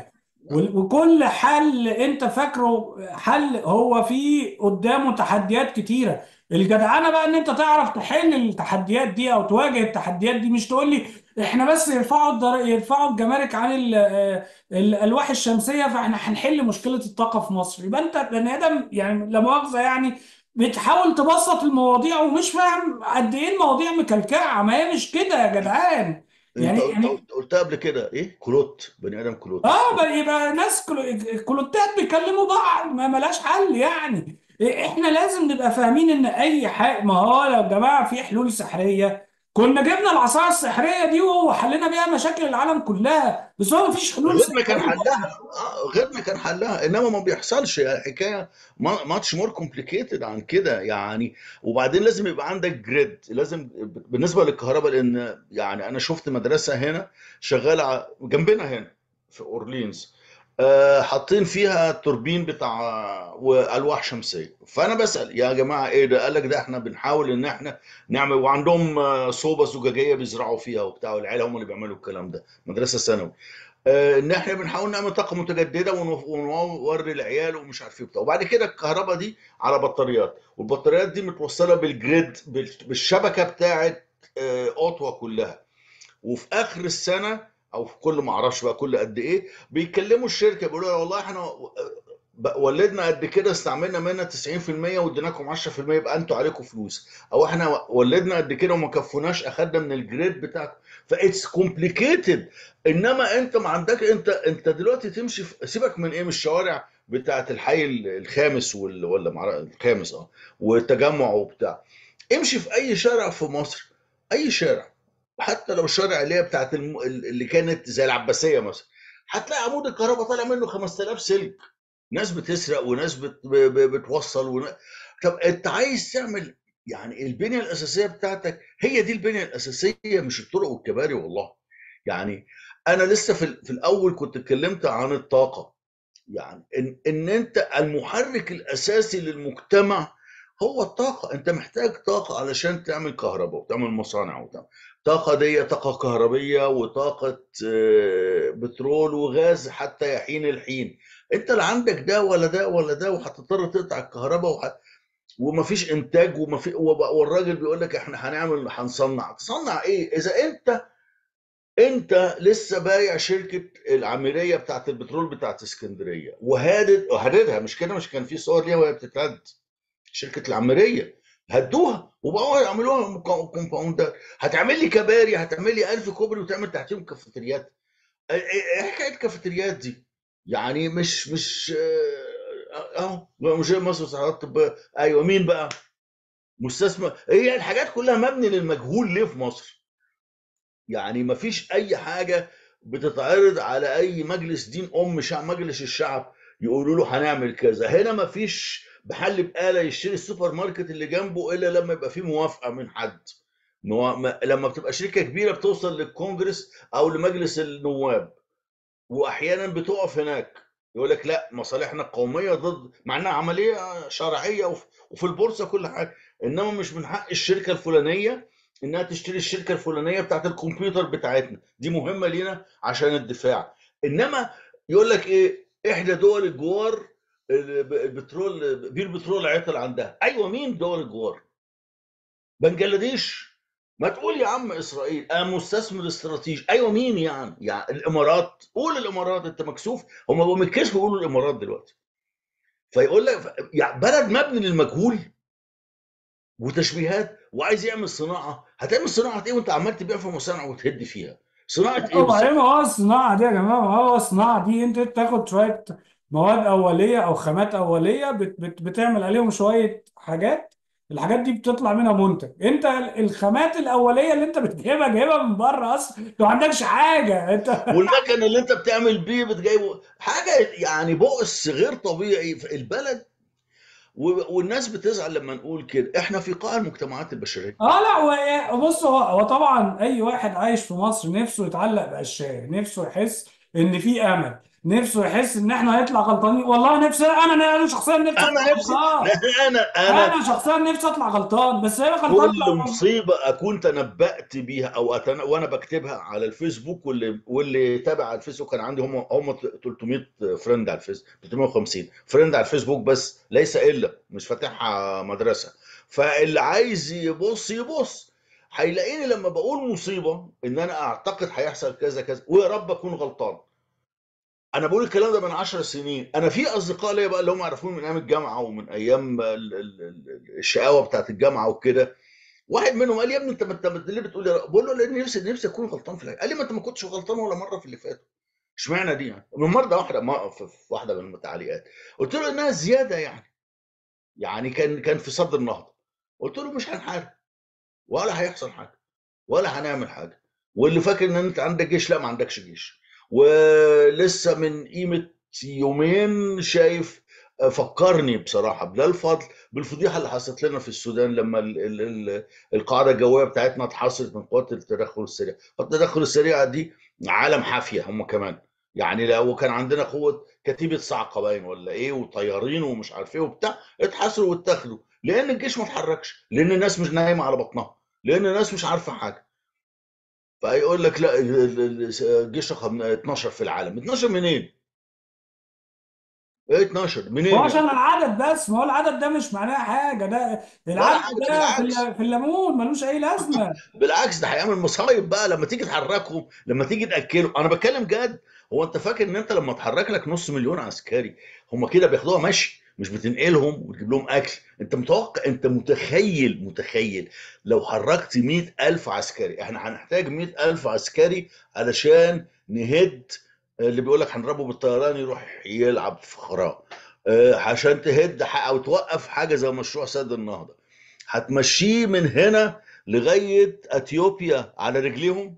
وال- وكل حل انت فاكره حل هو في قدامه تحديات كتيره الجدعانه بقى ان انت تعرف تحل التحديات دي او تواجه التحديات دي مش تقول لي احنا بس يرفعوا الدر... يرفعوا الجمارك عن ال... آه، الالواح الشمسيه فاحنا هنحل مشكله الطاقه في مصر يبقى انت بني ادم يعني لا مؤاخذه يعني بتحاول تبسط المواضيع ومش فاهم قد ايه المواضيع مكلكعه ما هي مش كده يا جدعان انت يعني قلت يعني قلت قلتها قبل كده ايه كلوت بني ادم كلوت اه بقى يبقى ناس كلو- كلوتات بيكلموا بعض ما ملاش حل يعني إيه، احنا لازم نبقى فاهمين ان اي حاجه ما هو لو يا جماعه في حلول سحريه كنا جبنا العصايه السحريه دي وحلينا بيها مشاكل العالم كلها بس هو مفيش حلول غيرنا كان سحريه حلها آه، غيرنا كان حلها انما ما بيحصلش يعني الحكايه ماتش مور كومبليكيتد عن كده يعني وبعدين لازم يبقى عندك جريد لازم بالنسبه للكهرباء لان يعني انا شفت مدرسه هنا شغاله ع- جنبنا هنا في اورلينز آه، حاطين فيها توربين بتاع والواح شمسيه فانا بسال يا جماعه ايه ده قال لك ده احنا بنحاول ان احنا نعمل وعندهم آه، صوبه زجاجيه بيزرعوا فيها وبتاع والعيال هم اللي بيعملوا الكلام ده مدرسه ثانوي آه، ان احنا بنحاول نعمل طاقه متجدده ون- ونوري العيال ومش عارف ايه وبتاع وبعد كده الكهرباء دي على بطاريات والبطاريات دي متوصله بالجريد بال- بالشبكه بتاعه آه، اوتوا كلها وفي اخر السنه او في كل ما اعرفش بقى كل قد ايه بيكلموا الشركه بيقولوا لها والله احنا بقى ولدنا قد كده استعملنا منها 90% واديناكم 10% يبقى انتوا عليكم فلوس او احنا ولدنا قد كده وما كفوناش اخدنا من الجريد بتاعكم فاتس كومبليكيتد انما انت ما عندك انت انت دلوقتي تمشي في سيبك من ايه من الشوارع بتاعت الحي الخامس وال- ولا معرفة الخامس اه والتجمع وبتاع امشي في اي شارع في مصر اي شارع حتى لو الشارع اللي هي بتاعت الم... اللي كانت زي العباسيه مثلا هتلاقي عمود الكهرباء طالع منه 5000 سلك ناس بتسرق وناس بت... ب... ب... بتوصل ون... طب انت عايز تعمل يعني البنيه الاساسيه بتاعتك هي دي البنيه الاساسيه مش الطرق والكباري والله يعني انا لسه في, ال... في الاول كنت اتكلمت عن الطاقه يعني ان ان انت المحرك الاساسي للمجتمع هو الطاقه انت محتاج طاقه علشان تعمل كهرباء وتعمل مصانع وتعمل طاقه دي طاقه كهربيه وطاقه آه، بترول وغاز حتى يحين الحين انت لا عندك ده ولا ده ولا ده وهتضطر تقطع الكهرباء وح... ومفيش انتاج ومفي... وب- والراجل بيقول لك احنا هنعمل هنصنع تصنع ايه اذا انت انت لسه بايع شركه العميريه بتاعت البترول بتاعت اسكندريه وهادد وهددها مش كده مش كان في صور ليها وهي بتتهد شركه العميريه هدوها وبقوا يعملوها مكو- كومباوندات هتعمل لي كباري هتعمل لي 1000 كوبري وتعمل تحتهم كافيتريات ايه إيه حكايه كافيتريات دي يعني مش مش اه اهو مش مصر صحات الطبيه ايوه مين بقى مستثمر هي الحاجات كلها مبني للمجهول ليه في مصر يعني ما فيش اي حاجه بتتعرض على اي مجلس دين ام شعب مجلس الشعب يقولوا له هنعمل كذا هنا ما فيش بحل بآلة يشتري السوبر ماركت اللي جنبه الا لما يبقى فيه موافقه من حد نوا- ما- لما بتبقى شركه كبيره بتوصل للكونجرس او لمجلس النواب واحيانا بتقف هناك يقول لك لا مصالحنا القوميه ضد مع انها عمليه شرعيه وف- وفي البورصه كل حاجه انما مش من حق الشركه الفلانيه انها تشتري الشركه الفلانيه بتاعت الكمبيوتر بتاعتنا دي مهمه لينا عشان الدفاع انما يقول لك ايه احدى دول الجوار الب- البترول بير بترول عطل عندها ايوه مين دول الجوار بنجلاديش ما تقول يا عم اسرائيل انا مستثمر استراتيجي ايوه مين يعني يعني الامارات قول الامارات انت مكسوف هم بقوا متكسفوا يقولوا الامارات دلوقتي فيقول لك يعني بلد مبني للمجهول وتشبيهات وعايز يعمل صناعه هتعمل صناعه ايه وانت عمال تبيع في مصانع وتهد فيها صناعه ايه وبعدين بالظبط ما هو الصناعة دي يا جماعة ما هو الصناعة دي انت تاخد شوية مواد أولية أو خامات أولية بت بت بتعمل عليهم شوية حاجات الحاجات دي بتطلع منها منتج انت الخامات الأولية اللي انت بتجيبها جايبها من بره أصلا انت ما عندكش حاجة انت والمكن اللي انت بتعمل بيه بتجيبه حاجه يعني بؤس غير طبيعي في البلد و- والناس بتزعل لما نقول كده احنا في قاع المجتمعات البشريه اه لا هو بص هو هو طبعا اي واحد عايش في مصر نفسه يتعلق باشياء نفسه يحس ان في امل نفسه يحس ان احنا هيطلع غلطانين والله نفسي انا انا شخصيا نفسي اطلع انا نفسي غلطان لا انا انا انا شخصيا نفسي اطلع غلطان بس هي غلطان كل لو مصيبه اكون تنبأت بيها او أتن... وانا بكتبها على الفيسبوك واللي واللي تابع على الفيسبوك كان عندي هم هم 300 فريند على الفيسبوك 350 فريند على الفيسبوك بس ليس الا مش فاتحها مدرسه فاللي عايز يبص يبص هيلاقيني لما بقول مصيبه ان انا اعتقد هيحصل كذا كذا ويا رب اكون غلطان انا بقول الكلام ده من 10 سنين انا في اصدقاء ليا بقى اللي هم عرفوني من ايام الجامعه ومن ايام ال- ال- ال- الشقاوه بتاعت الجامعه وكده واحد منهم قال لي يا ابني انت ما انت ليه بتقول يا رب؟ بقول له لان نفسي نفسي اكون غلطان في الحاجه قال لي ما انت ما كنتش غلطان ولا مره في اللي فاتوا اشمعنى دي يعني من مره واحده ما في في واحده من التعليقات قلت له انها زياده يعني يعني كان كان في صدر النهضه قلت له مش هنحارب ولا هيحصل حاجه ولا هنعمل حاجه واللي فاكر ان انت عندك جيش لا ما عندكش جيش ولسه من قيمه يومين شايف فكرني بصراحه بلا الفضل بالفضيحه اللي حصلت لنا في السودان لما ال ال ال القاعده الجويه بتاعتنا اتحصلت من قوات التدخل السريع، قوات التدخل السريع دي عالم حافيه هم كمان يعني لو كان عندنا قوه كتيبه صعقه باين ولا ايه وطيارين ومش عارف ايه وبتاع اتحصروا واتاخدوا لان الجيش ما اتحركش لان الناس مش نايمه على بطنها لان الناس مش عارفه حاجه فيقول لك لا ال- ال- الجيش رقم 12 في العالم 12 منين؟ ايه 12 منين هو يعني؟ عشان العدد بس ما هو العدد ده مش معناه حاجه ده ولا العدد حاجه ده في بالعكس الل- في الليمون ملوش اي لازمه بالعكس ده هيعمل مصايب بقى لما تيجي تحركهم لما تيجي تاكلهم انا بتكلم جد هو انت فاكر ان انت لما تحرك لك نص مليون عسكري هم كده بياخدوها مشي مش بتنقلهم وتجيب لهم اكل انت متوقع انت متخيل متخيل لو حركت مئة ألف عسكري احنا هنحتاج مئة ألف عسكري علشان نهد اللي بيقول لك هنضربه بالطيران يروح يلعب في خراب آه، عشان تهد ح- او توقف حاجه زي مشروع سد النهضه هتمشيه من هنا لغايه اثيوبيا على رجليهم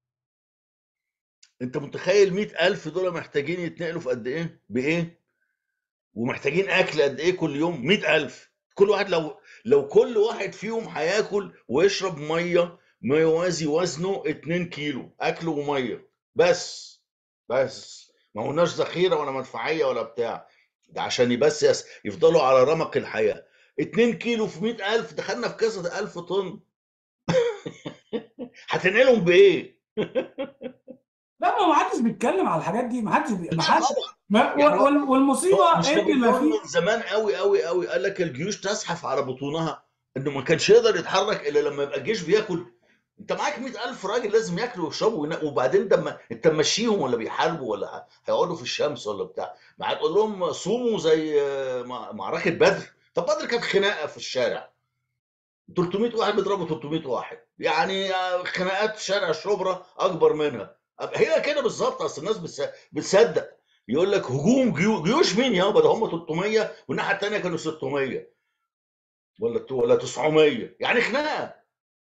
انت متخيل مئة ألف دول محتاجين يتنقلوا في قد ايه بايه ومحتاجين اكل قد ايه كل يوم مئة ألف كل واحد لو لو كل واحد فيهم هياكل ويشرب ميه ما يوازي وزنه 2 كيلو اكل وميه بس بس ما هوناش ذخيره ولا مدفعيه ولا بتاع ده عشان بس يس يفضلوا على رمق الحياه 2 كيلو في 100000 دخلنا في كذا 1000 طن هتنقلهم بايه؟ لا ما ما حدش بيتكلم على الحاجات دي ما حدش بي... ما لا حد طبعا ما... يعني وال- وال- هو والمصيبه مش ان ما نابليون في من زمان قوي قوي قوي قال لك الجيوش تزحف على بطونها انه ما كانش يقدر يتحرك الا لما يبقى الجيش بياكل انت معاك 100000 راجل لازم ياكلوا ويشربوا وينا- وبعدين ده ما- انت ماشيهم ولا بيحاربوا ولا ه- هيقعدوا في الشمس ولا بتاع ما هتقول لهم صوموا زي آه، مع- معركه بدر طب بدر كانت خناقه في الشارع 300 واحد بيضربوا 300 واحد يعني آه، خناقات شارع شبرا اكبر منها هي كده بالظبط اصل الناس بتس- بتصدق يقول لك هجوم جيو- جيوش مين يابا ده هم 300 والناحيه الثانيه كانوا 600 ولا ولا 900 يعني خناقه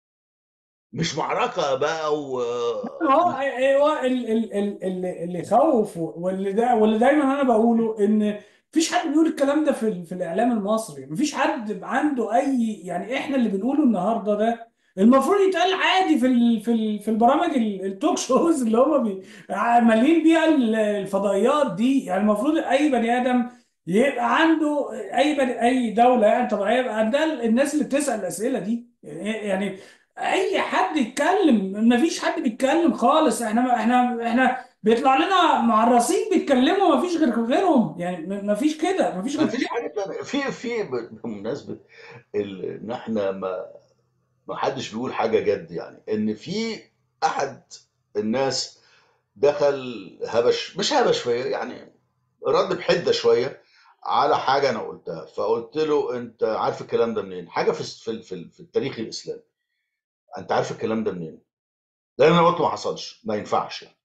مش معركه بقى و هو هو ال- ال- ال- اللي اللي يخوف واللي ده واللي دايما انا بقوله ان مفيش حد بيقول الكلام ده في ال- في الاعلام المصري مفيش حد عنده اي يعني احنا اللي بنقوله النهارده ده المفروض يتقال عادي في ال في ال في البرامج ال- التوك شوز اللي هم بي مالين بيها ال- الفضائيات دي يعني المفروض اي بني ادم يبقى عنده اي بني اي دوله يعني طبيعيه يبقى عندها الناس اللي بتسال الاسئله دي يعني اي حد يتكلم مفيش حد بيتكلم خالص احنا احنا احنا بيطلع لنا معرصين بيتكلموا مفيش غير غيرهم يعني م- مفيش كده مفيش ما غير فيش كده حاجه تانية في في بمناسبه ال- ان احنا ما ما حدش بيقول حاجه جد يعني ان في احد الناس دخل هبش مش هبش شويه يعني رد بحده شويه على حاجه انا قلتها فقلت له انت عارف الكلام ده منين حاجه في في في في التاريخ الاسلامي انت عارف الكلام ده منين لان انا قلت ما حصلش ما ينفعش يعني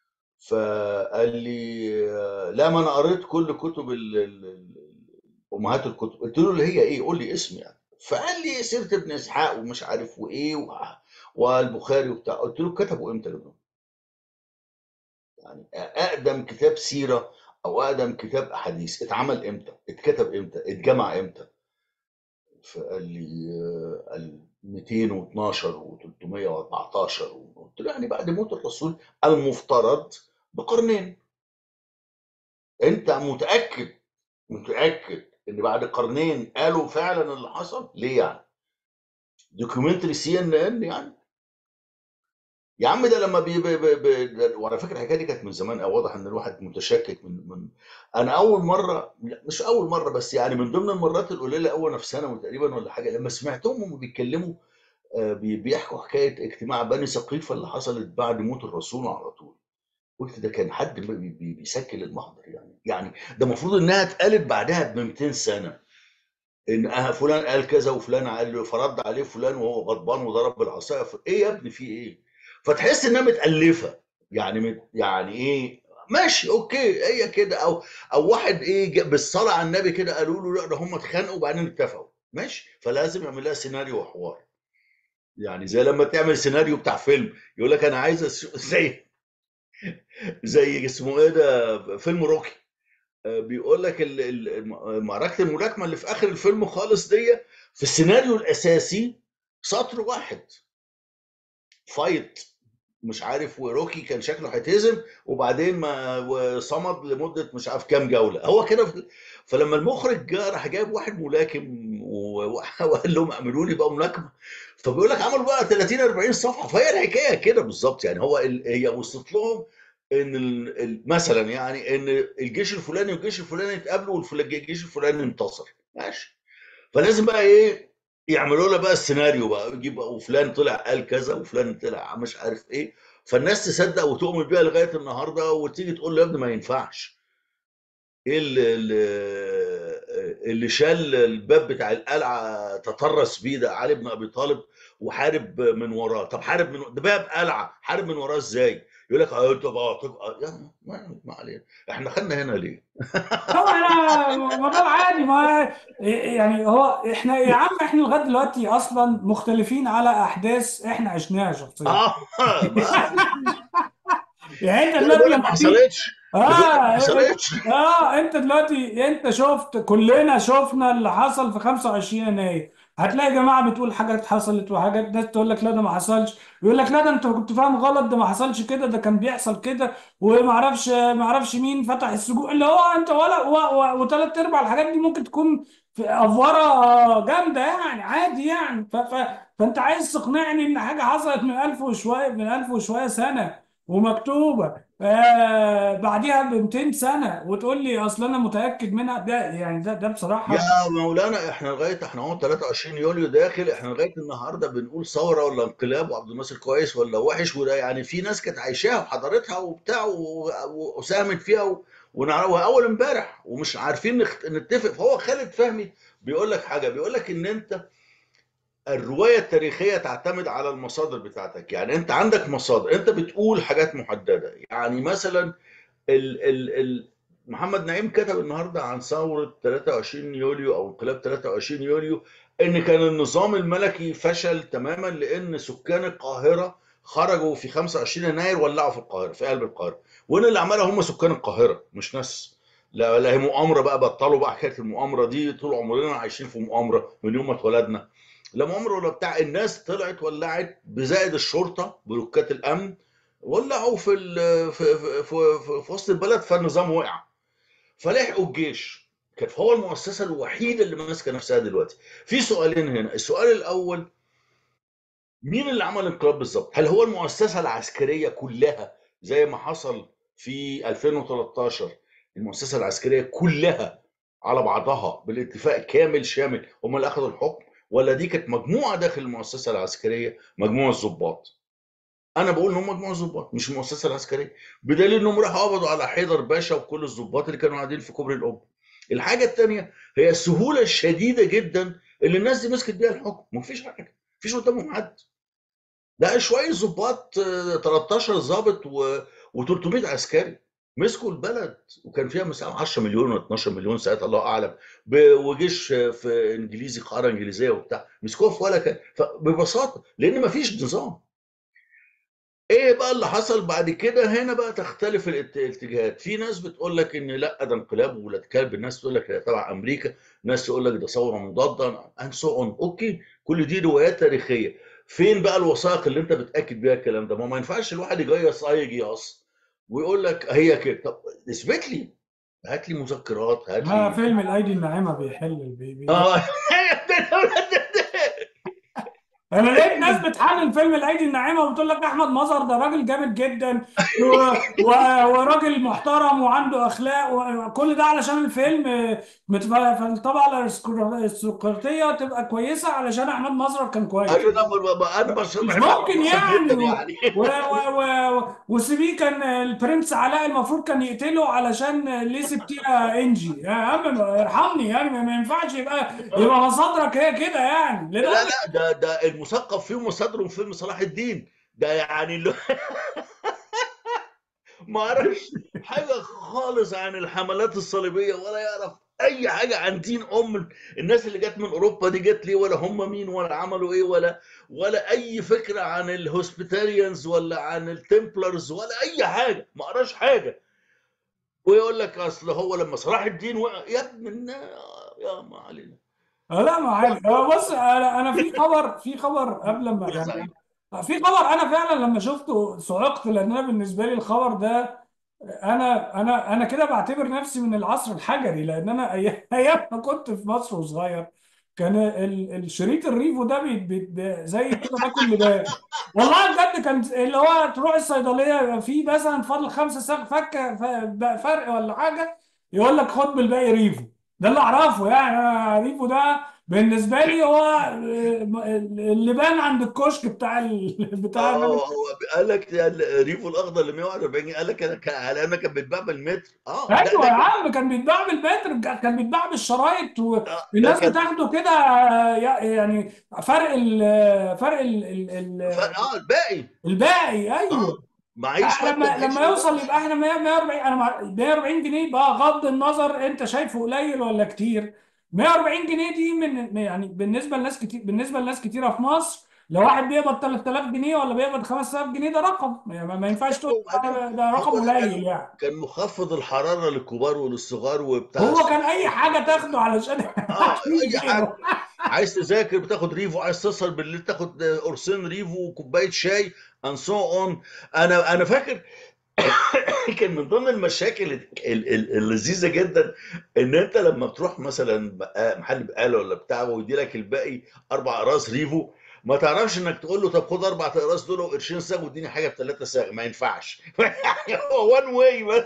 فقال لي آه، لا ما انا قريت كل كتب ال- ال- ال- امهات الكتب قلت له اللي هي ايه قول لي اسم يعني فقال لي سيره ابن اسحاق ومش عارف وايه و- والبخاري وبتاع قلت له كتبوا امتى دول يعني اقدم كتاب سيره او اقدم كتاب احاديث اتعمل امتى اتكتب امتى اتجمع امتى فقال لي آه، قال 212 و314 قلت له يعني بعد موت الرسول المفترض بقرنين انت متاكد متاكد ان بعد قرنين قالوا فعلا اللي حصل ليه يعني دوكيومنتري سي ان ان يعني يا عم ده لما بي بي بي بي ده- وعلى فكره الحكايه دي كانت من زمان او واضح ان الواحد متشكك من من انا اول مره لا، مش اول مره بس يعني من ضمن المرات القليله قوي انا في ثانوي تقريبا ولا حاجه لما سمعتهم هم بيتكلموا آه، بي- بيحكوا حكايه اجتماع بني سقيفه اللي حصلت بعد موت الرسول على طول قلت ده كان حد بي- بي- بيسجل المحضر يعني يعني ده المفروض انها اتقالت بعدها ب 200 سنه ان آه فلان قال كذا وفلان قال له فرد عليه فلان وهو غضبان وضرب بالعصايه ف- ايه يا ابني في ايه؟ فتحس انها متالفه يعني مت يعني ايه ماشي اوكي هي كده او او واحد ايه جا- بالصلاه على النبي كده قالوا له لا ده هم اتخانقوا وبعدين اتفقوا ماشي فلازم يعمل لها سيناريو وحوار يعني زي لما تعمل سيناريو بتاع فيلم يقول لك انا عايز أس- زي زي اسمه ايه ده فيلم روكي آه، بيقول لك ال- ال- الم- معركه الملاكمه اللي في اخر الفيلم خالص دي في السيناريو الاساسي سطر واحد فايت مش عارف وروكي كان شكله هيتهزم وبعدين ما وصمد لمده مش عارف كام جوله هو كده في- فلما المخرج جه راح جايب واحد ملاكم و- وقال لهم اعملوا لي بقى ملاكمه فبيقول لك عملوا بقى 30 40 صفحه فهي الحكايه كده بالظبط يعني هو ال- هي وصلت لهم ان ال- ال- مثلا يعني ان الجيش الفلاني والجيش الفلاني اتقابلوا والجيش الفلاني انتصر ماشي فلازم بقى ايه يعملوا لها بقى السيناريو بقى يجيب بقى وفلان طلع قال كذا وفلان طلع مش عارف ايه فالناس تصدق وتؤمن بيها لغايه النهارده وتيجي تقول له يا ابني ما ينفعش ايه اللي, اللي اللي شال الباب بتاع القلعه تطرس بيه ده علي بن ابي طالب وحارب من وراه طب حارب من ده باب قلعه حارب من وراه ازاي يقول لك اه انت بقى تبقى يا ما, ما علينا احنا خدنا هنا ليه طبعا انا ما ده العادي ما يعني هو احنا يا عم احنا لغايه دلوقتي اصلا مختلفين على احداث احنا عشناها شخصيا اه بقى يعني انت لا دلوقتي بقول لك لما ما تيجي حصلتش بقول لك ما اه حصلتش اه انت دلوقتي انت شفت كلنا شفنا اللي حصل في 25 يناير هتلاقي جماعه بتقول حاجات حصلت وحاجات ناس تقول لك لا ده ما حصلش يقول لك لا ده انت كنت فاهم غلط ده ما حصلش كده ده كان بيحصل كده وما اعرفش ما اعرفش مين فتح السجون اللي هو انت ولا وثلاث ارباع الحاجات دي ممكن تكون في افوره جامده يعني عادي يعني ف ف فانت عايز تقنعني ان حاجه حصلت من 1000 وشويه من 1000 وشويه سنه ومكتوبه آه بعديها ب 200 سنة وتقول لي اصل انا متأكد منها ده يعني ده ده بصراحة يا مولانا احنا لغايه احنا اهو 23 يوليو داخل احنا لغايه النهارده بنقول ثوره ولا انقلاب وعبد الناصر كويس ولا وحش وده يعني في ناس كانت عايشاها وحضرتها وبتاع و- و- وساهمت فيها و- ونعرفها اول امبارح ومش عارفين نخت- نتفق فهو خالد فهمي بيقول لك حاجه بيقول لك ان انت الروايه التاريخيه تعتمد على المصادر بتاعتك يعني انت عندك مصادر انت بتقول حاجات محدده يعني مثلا ال ال ال محمد نعيم كتب النهارده عن ثوره 23 يوليو او انقلاب 23 يوليو ان كان النظام الملكي فشل تماما لان سكان القاهره خرجوا في 25 يناير ولعوا في القاهره في قلب القاهره وان اللي عملها هم سكان القاهره مش ناس لا لا هي مؤامره بقى بطلوا بقى حكايه المؤامره دي طول عمرنا عايشين في مؤامره من يوم ما اتولدنا لا مؤامره ولا بتاع الناس طلعت ولعت بزائد الشرطه بلوكات الامن ولعوا في ال- في في, في, في, في وسط البلد فالنظام وقع فلحقوا الجيش كانت هو المؤسسه الوحيده اللي ماسكه نفسها دلوقتي في سؤالين هنا السؤال الاول مين اللي عمل الانقلاب بالظبط هل هو المؤسسه العسكريه كلها زي ما حصل في 2013 المؤسسه العسكريه كلها على بعضها بالاتفاق كامل شامل هم اللي اخذوا الحكم ولا دي كانت مجموعه داخل المؤسسه العسكريه مجموعه ضباط انا بقول ان هم مجموعه ضباط مش المؤسسه العسكريه بدليل انهم راحوا قبضوا على حيدر باشا وكل الضباط اللي كانوا قاعدين في كوبري القبه الحاجه الثانيه هي السهوله الشديده جدا اللي الناس دي مسكت بيها الحكم مفيش حاجه مفيش قدامهم حد ده شويه ضباط آه، 13 ضابط و300 عسكري مسكوا البلد وكان فيها مثلا 10 مليون ولا 12 مليون ساعتها الله اعلم ب- وجيش آه، في انجليزي قاره انجليزيه وبتاع مسكوها في ولا كان فببساطه لان مفيش نظام ايه بقى اللي حصل بعد كده هنا بقى تختلف الات- الاتجاهات في ناس بتقول لك ان لا ده انقلاب وولاد كلب الناس تقول لك ده تبع امريكا ناس تقول لك ده ثوره مضاده and so on اوكي كل دي روايات تاريخيه فين بقى الوثائق اللي انت بتاكد بيها الكلام ده ما, ما ينفعش الواحد يجيص اي جياص ويقول لك هي كده طب اثبت لي هات لي مذكرات هات ما لي فيلم الايدي الناعمه بيحل البيبي اه انا لقيت ناس بتحلل فيلم الايدي الناعمه وبتقول لك احمد مظهر ده راجل جامد جدا و... و... وراجل محترم وعنده اخلاق وكل ده علشان الفيلم مت- فالطبعه السكرتيه تبقى كويسه علشان احمد مظهر كان كويس ايوه انا ب- ب- انا بس مش بحب أحمد ممكن مظهر يعني جدا و... يعني و... و... و... وسيبيه كان البرنس علاء المفروض كان يقتله علشان ليه سبتيها انجي يا عم ارحمني يعني ما ما ينفعش يبقى يبقى مصادرك هي كده يعني لا لدرجه لا ده ده المثقف فيه مصادره فيلم صلاح الدين ده يعني اللي ما يعرفش حاجه خالص عن الحملات الصليبيه ولا يعرف اي حاجه عن دين ام الناس اللي جت من اوروبا دي جت ليه ولا هم مين ولا عملوا ايه ولا ولا اي فكره عن الهوسبيتاليانز ولا عن التمبلرز ولا اي حاجه ما قراش حاجه ويقول لك اصل هو لما صلاح الدين وقع يا ابن النا- يا ما علينا آه لا ما عادي آه بص انا انا في خبر في خبر قبل ما قول يا يعني سعيد في خبر انا فعلا لما شفته صعقت لان انا بالنسبه لي الخبر ده انا انا انا كده بعتبر نفسي من العصر الحجري لان انا أي- ايام ما كنت في مصر وصغير كان ال- الشريط الريفو ده بي بي بي- زي كده باكل لبان والله بجد كان اللي هو تروح الصيدليه يبقى في مثلا فاضل خمسه ساغ فكه ف- فرق ولا حاجه يقول لك خد بالباقي ريفو ده اللي اعرفه يعني انا ريفو ده بالنسبه لي هو اللبان عند الكشك بتاع ال... بتاع اه الراجل هو قال لك الريفو الاخضر اللي 141 جنيه قال لك انا كان على انا كان بيتباع بالمتر اه ده ايوه ده يا كان عم كان بيتباع بالمتر كان بيتباع بالشرايط آه، ده والناس كان بتاخده كده يعني فرق ال فرق ال ال ف- اه الباقي الباقي اه ايوه معيش فكه لما معيش لما يوصل فكه يبقى احنا 100 140 انا مع- 140 جنيه بقى غض النظر انت شايفه قليل ولا كتير 140 جنيه دي من يعني بالنسبه لناس كتير بالنسبه لناس كتيره في مصر لو واحد بيقبض 3000 جنيه ولا بيقبض 5000 جنيه ده رقم يعني ما ما ينفعش تقول وبعدين ده ده رقم هو قليل كان يعني كان مخفض الحراره للكبار وللصغار وبتاع هو الس- كان اي حاجه تاخده علشان اه عشان اي حاجه يبيعه عايز تذاكر بتاخد ريفو عايز تسهر بالليل تاخد قرصين ريفو وكوبايه شاي and so on انا انا فاكر كان من ضمن المشاكل ال- ال- اللذيذه جدا ان انت لما بتروح مثلا بقا- محل بقاله ولا بتاع ويدي لك الباقي اربع اقراص ريفو ما تعرفش انك تقول له طب خد اربع اقراص دول وقرشين ساغ واديني حاجه بثلاثه ساغ ما ينفعش يعني هو وان واي بس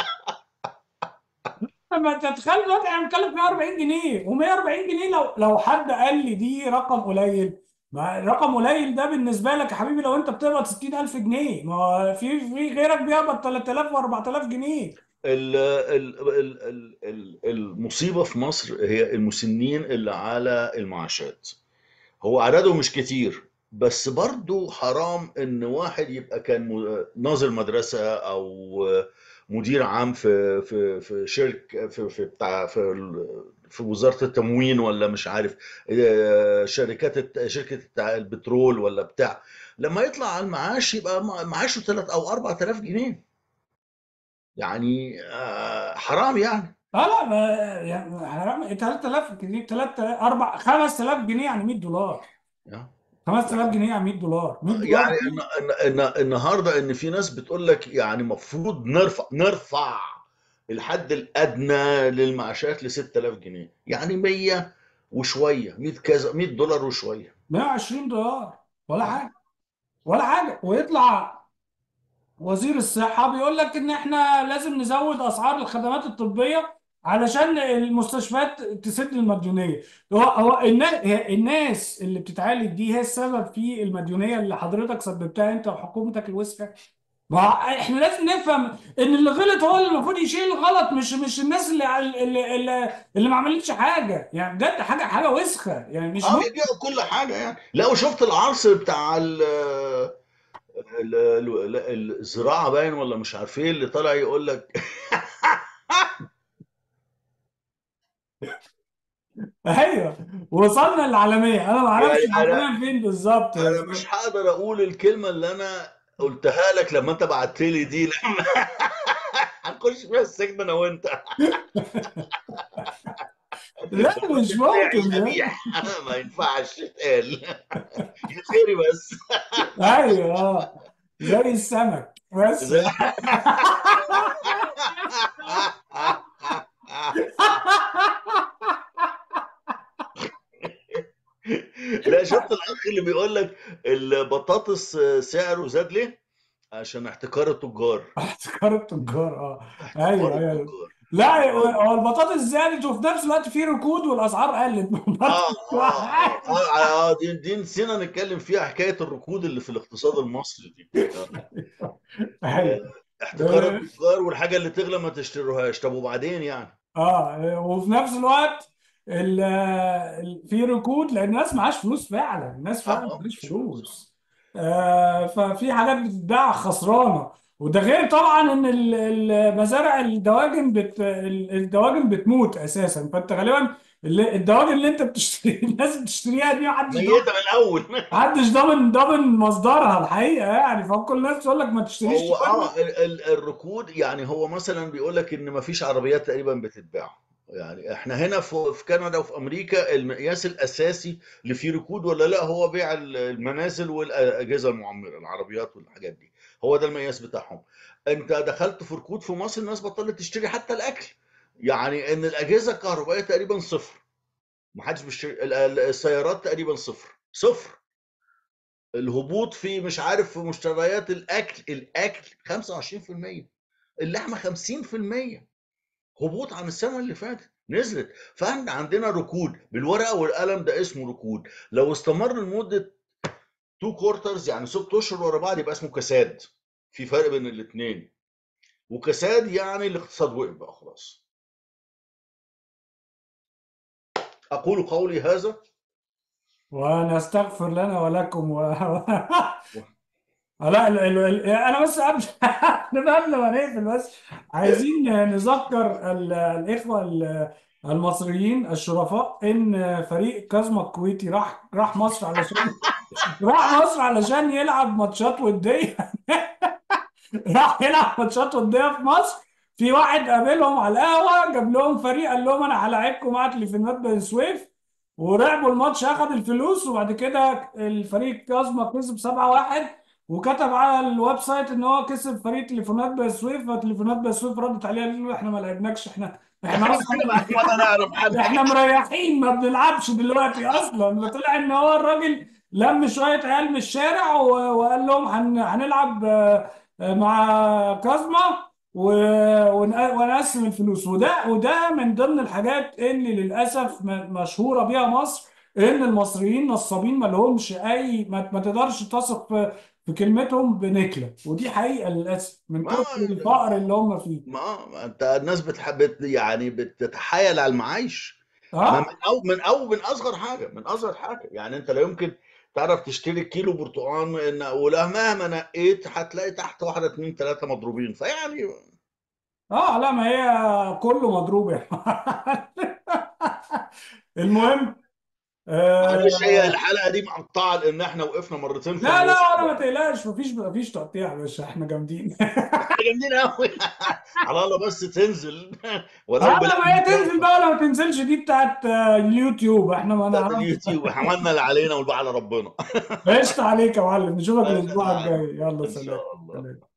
لما تتخيل دلوقتي انا بتكلم 140 جنيه و140 جنيه لو لو حد قال لي دي رقم قليل ما رقم قليل ده بالنسبه لك يا حبيبي لو انت بتقبض 60000 جنيه ما هو في في غيرك بيقبض 3000 و4000 جنيه ال- ال- ال- ال- ال- المصيبه في مصر هي المسنين اللي على المعاشات هو عددهم مش كتير بس برضو حرام ان واحد يبقى كان م- ناظر مدرسة او مدير عام في في في شركة في في بتاع في ال- في وزارة التموين ولا مش عارف آه، شركات الت- شركة التع- البترول ولا بتاع لما يطلع على المعاش يبقى مع- معاشه 3 او 4000 جنيه يعني آه، حرام يعني اه لا ما يعني حرام 3000 جنيه 3 4 5000 جنيه يعني 100 دولار 5000 جنيه يعني 100 دولار 100 دولار يعني دي الن- الن- الن- النهارده ان في ناس بتقول لك يعني مفروض نرفع نرفع الحد الادنى للمعاشات ل 6000 جنيه يعني 100 وشويه 100 كذا 100 دولار وشويه 120 دولار ولا حاجه ولا حاجه ويطلع وزير الصحة بيقول لك إن إحنا لازم نزود أسعار الخدمات الطبية علشان المستشفيات تسد المديونية. هو هو النا- الناس اللي بتتعالج دي هي السبب في المديونية اللي حضرتك سببتها أنت وحكومتك الوسخة. ما هو إحنا لازم نفهم إن اللي غلط هو اللي المفروض يشيل الغلط مش مش الناس اللي اللي اللي, اللي ما عملتش حاجة، يعني بجد حاجة حاجة وسخة، يعني مش اه ممكن بيبيعوا كل حاجه يعني لا وشفت العرض بتاع ال ال- ال- الزراعه باين ولا مش عارف ايه اللي طالع يقول لك ايوه وصلنا للعالميه انا ما اعرفش يعني انا العالميه فين بالظبط انا مش هقدر اقول الكلمه اللي انا قلتها لك لما انت بعت لي دي لما هنخش فيها السجن انا وانت لا مش بتاعي ممكن يعني. شبيح ما ينفعش يتقال يتقري بس ايوه اه زي السمك بس زي لا شفت الاخ اللي بيقول لك البطاطس سعره زاد ليه؟ عشان احتكار التجار احتكار التجار اه احتكار ايوه ايوه التجار لا هو البطاطس زادت وفي نفس الوقت في ركود والاسعار قلت اه اه اه اه, آه دي, دي نسينا نتكلم فيها حكايه الركود اللي في الاقتصاد المصري دي آه. ايوه احتكار التجار والحاجه اللي تغلى ما تشتروهاش طب وبعدين يعني اه وفي نفس الوقت ال ال- في ركود لان الناس معاش فلوس فعلا الناس اه فعلا اه معاش مفيش فلوس فلوس آه ففي حاجات بتتباع خسرانه وده غير طبعا ان ال- ال- مزارع الدواجن بت ال- الدواجن بتموت اساسا فانت غالبا ال- الدواجن اللي انت بتشتري الناس بتشتريها دي محدش ضامن ميته من الاول محدش ضامن ضامن مصدرها الحقيقه يعني فكل الناس تقول لك ما تشتريش هو دواجن اه ال- ال- الركود يعني هو مثلا بيقول لك ان مفيش عربيات تقريبا بتتباع يعني احنا هنا في في كندا وفي امريكا المقياس الاساسي اللي فيه ركود ولا لا هو بيع ال- المنازل والاجهزه المعمره العربيات والحاجات دي هو ده المقياس بتاعهم انت دخلت في ركود في مصر الناس بطلت تشتري حتى الاكل يعني ان الاجهزه الكهربائيه تقريبا صفر ما حدش بيشتري ال- ال- السيارات تقريبا صفر صفر الهبوط في مش عارف في مشتريات الاكل الاكل 25% اللحمه 50% هبوط عن السنه اللي فاتت نزلت فاحنا عندنا ركود بالورقه والقلم ده اسمه ركود لو استمر لمده 2 كوارترز يعني ست اشهر ورا بعض يبقى اسمه كساد في فرق بين الاثنين وكساد يعني الاقتصاد وقف بقى خلاص اقول قولي هذا ونستغفر لنا ولكم و... لا ال... ال... ال... انا بس قبل قبل ما نقفل بس عايزين نذكر ال... الاخوه ال- المصريين الشرفاء ان فريق كازما الكويتي راح راح مصر علشان راح مصر علشان يلعب ماتشات وديه راح يلعب ماتشات وديه في مصر في واحد قابلهم على القهوه جاب لهم فريق قال لهم انا هلاعبكم مع تليفونات بني سويف ولعبوا الماتش اخد الفلوس وبعد كده الفريق كازما كسب 7-1 وكتب على الويب سايت ان هو كسب فريق تليفونات بني سويف فتليفونات بني سويف ردت عليه قالت له احنا ما لعبناكش احنا احنا اصلا ولا نعرف حد احنا مريحين ما بنلعبش دلوقتي اصلا فطلع ان هو الراجل لم شويه عيال من الشارع و- وقال لهم هن- هنلعب آه، آه، مع كازما و- ون- ونقسم الفلوس وده وده من ضمن الحاجات اللي للاسف م- مشهوره بيها مصر ان المصريين نصابين ما لهمش اي ما, ما تقدرش تثق في في كلمتهم بنكله ودي حقيقه للاسف من ما كتر الفقر اللي هم فيه ما ما انت الناس بتحب يعني بتتحايل على المعايش ما اه من او من او من اصغر حاجه من اصغر حاجه يعني انت لا يمكن تعرف تشتري كيلو برتقال ان ولا مهما نقيت هتلاقي تحت واحده اتنين تلاته مضروبين فيعني اه لا ما هي كله مضروب يعني المهم معلش هي آه الحلقه دي مقطعه لان احنا وقفنا مرتين في لا لا النص ولا ما تقلقش مفيش مفيش تقطيع يا باشا احنا جامدين احنا جامدين قوي على الله بس تنزل ولو اه بلا ما هي تنزل بقى ولا ما تنزلش دي بتاعت آه، اليوتيوب احنا ما بتاعت نعرفش اليوتيوب عملنا اللي علينا والباقي على ربنا قشطة عليك يا معلم نشوفك ماشي يا الاسبوع معلم الجاي يلا ان سلام شاء الله سلام